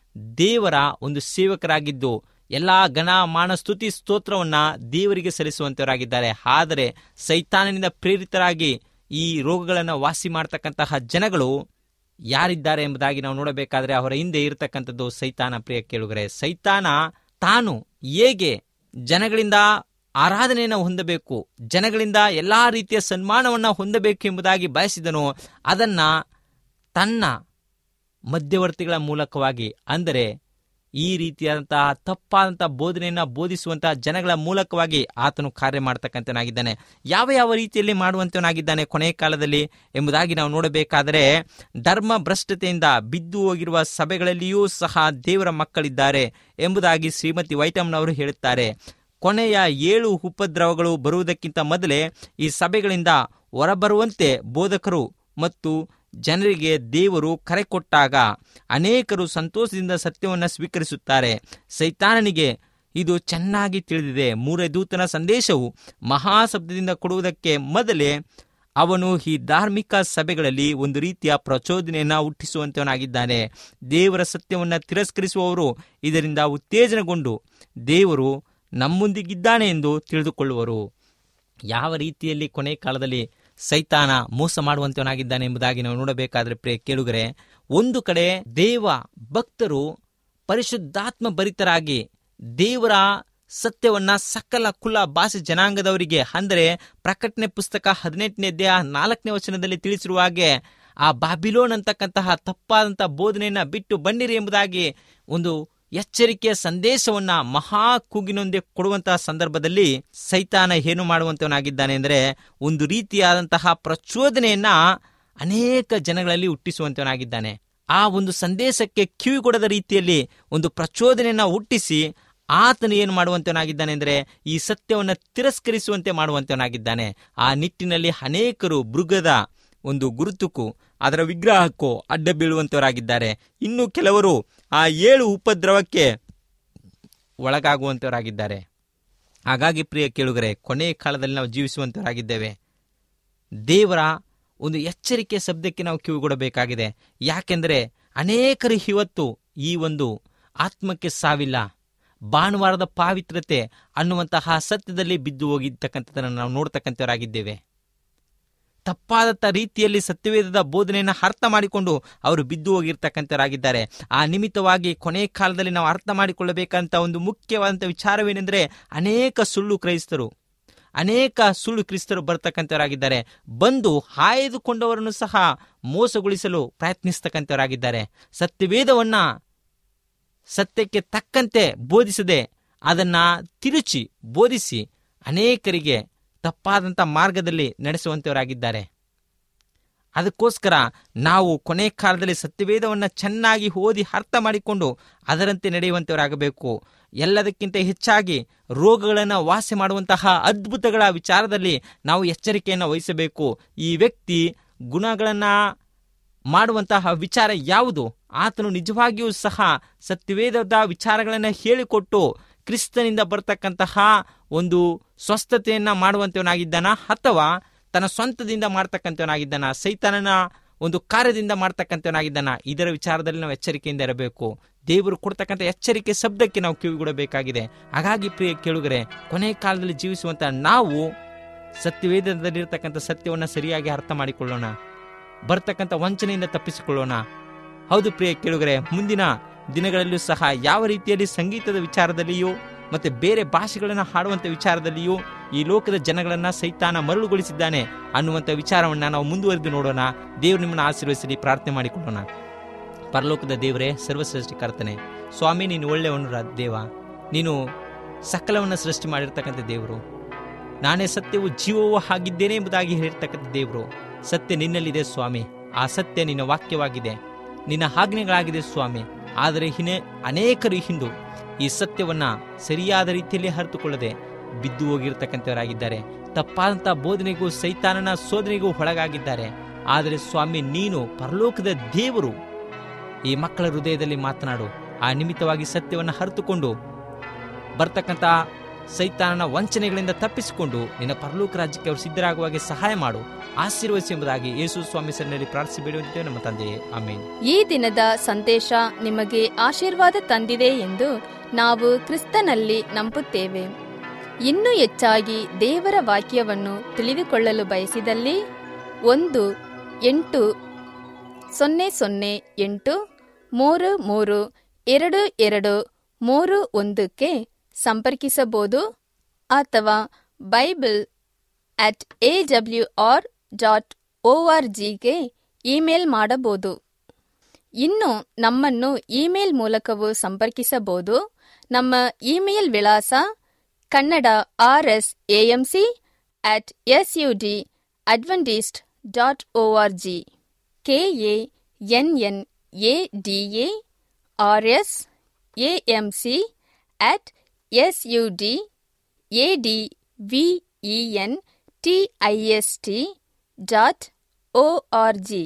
ದೇವರ ಒಂದು ಸೇವಕರಾಗಿದ್ದು ಎಲ್ಲಾ ಗಣ ಮಾನ ಸ್ತುತಿ ಸ್ತೋತ್ರವನ್ನ ದೇವರಿಗೆ ಸಲ್ಲಿಸುವಂತವರಾಗಿದ್ದಾರೆ ಆದರೆ ಸೈತಾನನಿಂದ ಪ್ರೇರಿತರಾಗಿ ಈ ರೋಗಗಳನ್ನು ವಾಸಿ ಮಾಡತಕ್ಕಂತಹ ಜನಗಳು ಯಾರಿದ್ದಾರೆ ಎಂಬುದಾಗಿ ನಾವು ನೋಡಬೇಕಾದ್ರೆ ಅವರ ಹಿಂದೆ ಇರತಕ್ಕಂಥದ್ದು ಸೈತಾನ ಪ್ರಿಯ ಕೇಳುಗರೆ ಸೈತಾನ ತಾನು ಹೇಗೆ ಜನಗಳಿಂದ ಆರಾಧನೆಯನ್ನು ಹೊಂದಬೇಕು ಜನಗಳಿಂದ ಎಲ್ಲಾ ರೀತಿಯ ಸನ್ಮಾನವನ್ನು ಹೊಂದಬೇಕು ಎಂಬುದಾಗಿ ಬಯಸಿದನು ಅದನ್ನ ತನ್ನ ಮಧ್ಯವರ್ತಿಗಳ ಮೂಲಕವಾಗಿ ಅಂದರೆ ಈ ರೀತಿಯಾದಂತಹ ತಪ್ಪಾದಂತಹ ಬೋಧನೆಯನ್ನ ಬೋಧಿಸುವಂತಹ ಜನಗಳ ಮೂಲಕವಾಗಿ ಆತನು ಕಾರ್ಯ ಮಾಡತಕ್ಕಂಥನಾಗಿದ್ದಾನೆ ಯಾವ ಯಾವ ರೀತಿಯಲ್ಲಿ ಮಾಡುವಂತವನಾಗಿದ್ದಾನೆ ಕೊನೆಯ ಕಾಲದಲ್ಲಿ ಎಂಬುದಾಗಿ ನಾವು ನೋಡಬೇಕಾದರೆ ಧರ್ಮ ಭ್ರಷ್ಟತೆಯಿಂದ ಬಿದ್ದು ಹೋಗಿರುವ ಸಭೆಗಳಲ್ಲಿಯೂ ಸಹ ದೇವರ ಮಕ್ಕಳಿದ್ದಾರೆ ಎಂಬುದಾಗಿ ಶ್ರೀಮತಿ ವೈಟಮ್ನವರು ಹೇಳುತ್ತಾರೆ ಕೊನೆಯ ಏಳು ಉಪದ್ರವಗಳು ಬರುವುದಕ್ಕಿಂತ ಮೊದಲೇ ಈ ಸಭೆಗಳಿಂದ ಹೊರಬರುವಂತೆ ಬೋಧಕರು ಮತ್ತು ಜನರಿಗೆ ದೇವರು ಕರೆ ಕೊಟ್ಟಾಗ ಅನೇಕರು ಸಂತೋಷದಿಂದ ಸತ್ಯವನ್ನು ಸ್ವೀಕರಿಸುತ್ತಾರೆ ಸೈತಾನನಿಗೆ ಇದು ಚೆನ್ನಾಗಿ ತಿಳಿದಿದೆ ಮೂರೇ ದೂತನ ಸಂದೇಶವು ಮಹಾಶಬ್ದದಿಂದ ಕೊಡುವುದಕ್ಕೆ ಮೊದಲೇ ಅವನು ಈ ಧಾರ್ಮಿಕ ಸಭೆಗಳಲ್ಲಿ ಒಂದು ರೀತಿಯ ಪ್ರಚೋದನೆಯನ್ನ ಹುಟ್ಟಿಸುವಂತವನಾಗಿದ್ದಾನೆ ದೇವರ ಸತ್ಯವನ್ನು ತಿರಸ್ಕರಿಸುವವರು ಇದರಿಂದ ಉತ್ತೇಜನಗೊಂಡು ದೇವರು ನಮ್ಮೊಂದಿಗಿದ್ದಾನೆ ಎಂದು ತಿಳಿದುಕೊಳ್ಳುವರು ಯಾವ ರೀತಿಯಲ್ಲಿ ಕೊನೆ ಕಾಲದಲ್ಲಿ ಸೈತಾನ ಮೋಸ ಮಾಡುವಂತವನಾಗಿದ್ದಾನೆ ಎಂಬುದಾಗಿ ನಾವು ನೋಡಬೇಕಾದ್ರೆ ಪ್ರಿಯ ಕೇಳುಗರೆ ಒಂದು ಕಡೆ ದೇವ ಭಕ್ತರು ಪರಿಶುದ್ಧಾತ್ಮ ಭರಿತರಾಗಿ ದೇವರ ಸತ್ಯವನ್ನ ಸಕಲ ಕುಲ ಭಾಷೆ ಜನಾಂಗದವರಿಗೆ ಅಂದರೆ ಪ್ರಕಟಣೆ ಪುಸ್ತಕ ಹದಿನೆಂಟನೇ ಅಧ್ಯಾಯ ನಾಲ್ಕನೇ ವಚನದಲ್ಲಿ ತಿಳಿಸಿರುವ ಹಾಗೆ ಆ ಬಾಬಿಲೋನ್ ಅಂತಕ್ಕಂತಹ ತಪ್ಪಾದಂತಹ ಬೋಧನೆಯನ್ನ ಬಿಟ್ಟು ಬನ್ನಿರಿ ಎಂಬುದಾಗಿ ಒಂದು ಎಚ್ಚರಿಕೆಯ ಸಂದೇಶವನ್ನ ಮಹಾ ಕೂಗಿನೊಂದಿಗೆ ಕೊಡುವಂತಹ ಸಂದರ್ಭದಲ್ಲಿ ಸೈತಾನ ಏನು ಮಾಡುವಂತವನಾಗಿದ್ದಾನೆ ಅಂದರೆ ಒಂದು ರೀತಿಯಾದಂತಹ ಪ್ರಚೋದನೆಯನ್ನ ಅನೇಕ ಜನಗಳಲ್ಲಿ ಹುಟ್ಟಿಸುವಂತವನಾಗಿದ್ದಾನೆ ಆ ಒಂದು ಸಂದೇಶಕ್ಕೆ ಕಿವಿಗೊಡದ ರೀತಿಯಲ್ಲಿ ಒಂದು ಪ್ರಚೋದನೆಯನ್ನ ಹುಟ್ಟಿಸಿ ಆತನು ಏನು ಮಾಡುವಂತವನಾಗಿದ್ದಾನೆ ಅಂದರೆ ಈ ಸತ್ಯವನ್ನು ತಿರಸ್ಕರಿಸುವಂತೆ ಮಾಡುವಂತವನಾಗಿದ್ದಾನೆ ಆ ನಿಟ್ಟಿನಲ್ಲಿ ಅನೇಕರು ಮೃಗದ ಒಂದು ಗುರುತುಕು ಅದರ ವಿಗ್ರಹಕ್ಕೂ ಅಡ್ಡ ಬೀಳುವಂತವರಾಗಿದ್ದಾರೆ ಇನ್ನು ಕೆಲವರು ಆ ಏಳು ಉಪದ್ರವಕ್ಕೆ ಒಳಗಾಗುವಂತವರಾಗಿದ್ದಾರೆ ಹಾಗಾಗಿ ಪ್ರಿಯ ಕೇಳುಗರೆ ಕೊನೆಯ ಕಾಲದಲ್ಲಿ ನಾವು ಜೀವಿಸುವಂತವರಾಗಿದ್ದೇವೆ ದೇವರ ಒಂದು ಎಚ್ಚರಿಕೆ ಶಬ್ದಕ್ಕೆ ನಾವು ಕಿವಿಗೊಡಬೇಕಾಗಿದೆ ಯಾಕೆಂದರೆ ಅನೇಕರು ಇವತ್ತು ಈ ಒಂದು ಆತ್ಮಕ್ಕೆ ಸಾವಿಲ್ಲ ಭಾನುವಾರದ ಪಾವಿತ್ರತೆ ಅನ್ನುವಂತಹ ಸತ್ಯದಲ್ಲಿ ಬಿದ್ದು ಹೋಗಿರ್ತಕ್ಕಂಥದ್ದನ್ನು ನಾವು ನೋಡ್ತಕ್ಕಂಥವರಾಗಿದ್ದೇವೆ ತಪ್ಪಾದಂಥ ರೀತಿಯಲ್ಲಿ ಸತ್ಯವೇದದ ಬೋಧನೆಯನ್ನು ಅರ್ಥ ಮಾಡಿಕೊಂಡು ಅವರು ಬಿದ್ದು ಹೋಗಿರ್ತಕ್ಕಂಥವರಾಗಿದ್ದಾರೆ ಆ ನಿಮಿತ್ತವಾಗಿ ಕೊನೆಯ ಕಾಲದಲ್ಲಿ ನಾವು ಅರ್ಥ ಮಾಡಿಕೊಳ್ಳಬೇಕಂತ ಒಂದು ಮುಖ್ಯವಾದಂಥ ವಿಚಾರವೇನೆಂದರೆ ಅನೇಕ ಸುಳ್ಳು ಕ್ರೈಸ್ತರು ಅನೇಕ ಸುಳ್ಳು ಕ್ರಿಸ್ತರು ಬರ್ತಕ್ಕಂಥವರಾಗಿದ್ದಾರೆ ಬಂದು ಆಯ್ದುಕೊಂಡವರನ್ನು ಸಹ ಮೋಸಗೊಳಿಸಲು ಪ್ರಯತ್ನಿಸ್ತಕ್ಕಂಥವರಾಗಿದ್ದಾರೆ ಸತ್ಯವೇದವನ್ನ ಸತ್ಯಕ್ಕೆ ತಕ್ಕಂತೆ ಬೋಧಿಸದೆ ಅದನ್ನ ತಿರುಚಿ ಬೋಧಿಸಿ ಅನೇಕರಿಗೆ ತಪ್ಪಾದಂಥ ಮಾರ್ಗದಲ್ಲಿ ನಡೆಸುವಂಥವರಾಗಿದ್ದಾರೆ ಅದಕ್ಕೋಸ್ಕರ ನಾವು ಕೊನೆ ಕಾಲದಲ್ಲಿ ಸತ್ಯವೇದವನ್ನು ಚೆನ್ನಾಗಿ ಓದಿ ಅರ್ಥ ಮಾಡಿಕೊಂಡು ಅದರಂತೆ ನಡೆಯುವಂಥವರಾಗಬೇಕು ಎಲ್ಲದಕ್ಕಿಂತ ಹೆಚ್ಚಾಗಿ ರೋಗಗಳನ್ನು ವಾಸಿ ಮಾಡುವಂತಹ ಅದ್ಭುತಗಳ ವಿಚಾರದಲ್ಲಿ ನಾವು ಎಚ್ಚರಿಕೆಯನ್ನು ವಹಿಸಬೇಕು ಈ ವ್ಯಕ್ತಿ ಗುಣಗಳನ್ನು ಮಾಡುವಂತಹ ವಿಚಾರ ಯಾವುದು ಆತನು ನಿಜವಾಗಿಯೂ ಸಹ ಸತ್ಯವೇದದ ವಿಚಾರಗಳನ್ನು ಹೇಳಿಕೊಟ್ಟು ಕ್ರಿಸ್ತನಿಂದ ಬರ್ತಕ್ಕಂತಹ ಒಂದು ಸ್ವಸ್ಥತೆಯನ್ನ ಮಾಡುವಂತವನಾಗಿದ್ದಾನ ಅಥವಾ ತನ್ನ ಸ್ವಂತದಿಂದ ಮಾಡ್ತಕ್ಕಂಥವನಾಗಿದ್ದಾನ ಸೈತಾನನ ಒಂದು ಕಾರ್ಯದಿಂದ ಮಾಡ್ತಕ್ಕಂಥವನಾಗಿದ್ದಾನ ಇದರ ವಿಚಾರದಲ್ಲಿ ನಾವು ಎಚ್ಚರಿಕೆಯಿಂದ ಇರಬೇಕು ದೇವರು ಕೊಡ್ತಕ್ಕಂಥ ಎಚ್ಚರಿಕೆ ಶಬ್ದಕ್ಕೆ ನಾವು ಕಿವಿಗೊಡಬೇಕಾಗಿದೆ ಹಾಗಾಗಿ ಪ್ರಿಯ ಕೇಳುಗರೆ ಕೊನೆ ಕಾಲದಲ್ಲಿ ಜೀವಿಸುವಂತ ನಾವು ಸತ್ಯವೇದದಲ್ಲಿರ್ತಕ್ಕಂಥ ಸತ್ಯವನ್ನು ಸರಿಯಾಗಿ ಅರ್ಥ ಮಾಡಿಕೊಳ್ಳೋಣ ಬರ್ತಕ್ಕಂಥ ವಂಚನೆಯಿಂದ ತಪ್ಪಿಸಿಕೊಳ್ಳೋಣ ಹೌದು ಪ್ರಿಯ ಕೇಳುಗರೆ ಮುಂದಿನ ದಿನಗಳಲ್ಲೂ ಸಹ ಯಾವ ರೀತಿಯಲ್ಲಿ ಸಂಗೀತದ ವಿಚಾರದಲ್ಲಿಯೂ ಮತ್ತೆ ಬೇರೆ ಭಾಷೆಗಳನ್ನು ಹಾಡುವಂಥ ವಿಚಾರದಲ್ಲಿಯೂ ಈ ಲೋಕದ ಜನಗಳನ್ನ ಸೈತಾನ ಮರಳುಗೊಳಿಸಿದ್ದಾನೆ ಅನ್ನುವಂಥ ವಿಚಾರವನ್ನ ನಾವು ಮುಂದುವರೆದು ನೋಡೋಣ ದೇವರು ನಿಮ್ಮನ್ನು ಆಶೀರ್ವದಿಸಲಿ ಪ್ರಾರ್ಥನೆ ಮಾಡಿಕೊಳ್ಳೋಣ ಪರಲೋಕದ ದೇವರೇ ಸರ್ವಸೃಷ್ಟಿಕರ್ತನೆ ಸ್ವಾಮಿ ನೀನು ಒಳ್ಳೆಯವನು ರಾ- ದೇವ ನೀನು ಸಕಲವನ್ನು ಸೃಷ್ಟಿ ಮಾಡಿರ್ತಕ್ಕಂಥ ದೇವರು ನಾನೇ ಸತ್ಯವು ಜೀವವೂ ಆಗಿದ್ದೇನೆ ಎಂಬುದಾಗಿ ಹೇಳಿರ್ತಕ್ಕಂಥ ದೇವರು ಸತ್ಯ ನಿನ್ನಲ್ಲಿದೆ ಸ್ವಾಮಿ ಆ ಸತ್ಯ ನಿನ್ನ ವಾಕ್ಯವಾಗಿದೆ ನಿನ್ನ ಆಜ್ಞೆಗಳಾಗಿದೆ ಸ್ವಾಮಿ ಆದರೆ ಹಿನ್ನೆ ಅನೇಕರು ಹಿಂದು ಈ ಸತ್ಯವನ್ನ ಸರಿಯಾದ ರೀತಿಯಲ್ಲಿ ಅರಿತುಕೊಳ್ಳದೆ ಬಿದ್ದು ಹೋಗಿರ್ತಕ್ಕಂಥವರಾಗಿದ್ದಾರೆ ತಪ್ಪಾದಂಥ ಬೋಧನೆಗೂ ಸೈತಾನನ ಶೋಧನೆಗೂ ಒಳಗಾಗಿದ್ದಾರೆ ಆದರೆ ಸ್ವಾಮಿ ನೀನು ಪರಲೋಕದ ದೇವರು ಈ ಮಕ್ಕಳ ಹೃದಯದಲ್ಲಿ ಮಾತನಾಡು ಆ ನಿಮಿತ್ತವಾಗಿ ಸತ್ಯವನ್ನು ಅರಿತುಕೊಂಡು ಬರ್ತಕ್ಕಂಥ ಸೈತಾನನ ವಂಚನೆಗಳಿಂದ ತಪ್ಪಿಸಿಕೊಂಡು ನಿನ್ನ ಪರಲೋಕ ರಾಜ್ಯಕ್ಕೆ ಅವರು ಸಿದ್ಧರಾಗುವಾಗೆ ಸಹಾಯ ಮಾಡು ಆಶೀರ್ವದಿಸಿ ಎಂಬುದಾಗಿ ಯೇಸು ಸ್ವಾಮಿ ಸನ್ನಲ್ಲಿ ಪ್ರಾರ್ಥಿಸಿ ಬೇಡುವಂತೆ ನಮ್ಮ ತಂದೆಯೇ ಆಮೇನ್ ಈ ದಿನದ ಸಂದೇಶ ನಿಮಗೆ ಆಶೀರ್ವಾದ ತಂದಿದೆ ಎಂದು ನಾವು ಕ್ರಿಸ್ತನಲ್ಲಿ ನಂಬುತ್ತೇವೆ ಇನ್ನೂ ಹೆಚ್ಚಾಗಿ ದೇವರ ವಾಕ್ಯವನ್ನು ತಿಳಿದುಕೊಳ್ಳಲು ಬಯಸಿದಲ್ಲಿ ಒಂದು ಎಂಟು ಸೊನ್ನೆ ಸೊನ್ನೆ ಎಂಟು ಮೂರು ಮೂರು ಎರಡು ಎರಡು ಮೂರು ಒಂದಕ್ಕೆ ಸಂಪರ್ಕಿಸಬಹುದು ಅಥವಾ Bible at A W R dot O R ಜಿಗೆ ಇಮೇಲ್ ಮಾಡಬಹುದು ಇನ್ನು ನಮ್ಮನ್ನು ಇಮೇಲ್ ಮೂಲಕವೂ ಸಂಪರ್ಕಿಸಬಹುದು ನಮ್ಮ ಇಮೇಲ್ ವಿಳಾಸ Kannada R S AMC at S U D Adventist dot O R G K A N N A D A R S AMC at S U D A D V E N T I S T dot O R G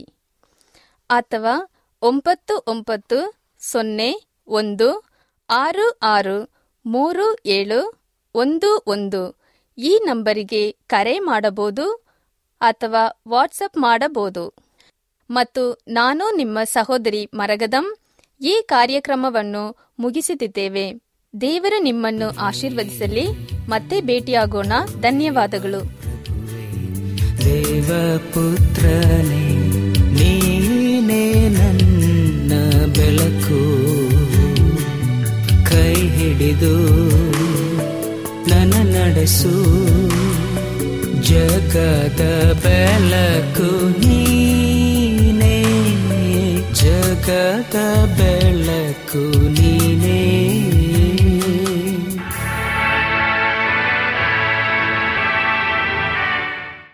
ಅಥವಾ ಒಂಬತ್ತು ಒಂಬತ್ತು ಸೊನ್ನೆ ಒಂದು ಆರು ಆರು ಮೂರು ಏಳು ಒಂದು ಒಂದು ಈ ನಂಬರಿಗೆ ಕರೆ ಮಾಡಬಹುದು ಅಥವಾ ವಾಟ್ಸಪ್ ಮಾಡಬಹುದು ಮತ್ತು ನಾನು ನಿಮ್ಮ ಸಹೋದರಿ ಮರಗದಂ ಈ ಕಾರ್ಯಕ್ರಮವನ್ನು ಮುಗಿಸುತ್ತಿದ್ದೇವೆ ದೇವರು ನಿಮ್ಮನ್ನು ಆಶೀರ್ವದಿಸಲಿ ಮತ್ತೆ ಭೇಟಿಯಾಗೋಣ ಧನ್ಯವಾದಗಳು ದೇವಪುತ್ರನೇ ನೀನೇ ನನ್ನ ಬೆಳಕು ಕೈ ಹಿಡಿದು ನನ್ನ ನಡೆಸು ಜಗದ ಬೆಳಕು ನೀನೇ ಜಗದ ಬೆಳಕು ನೀನೇ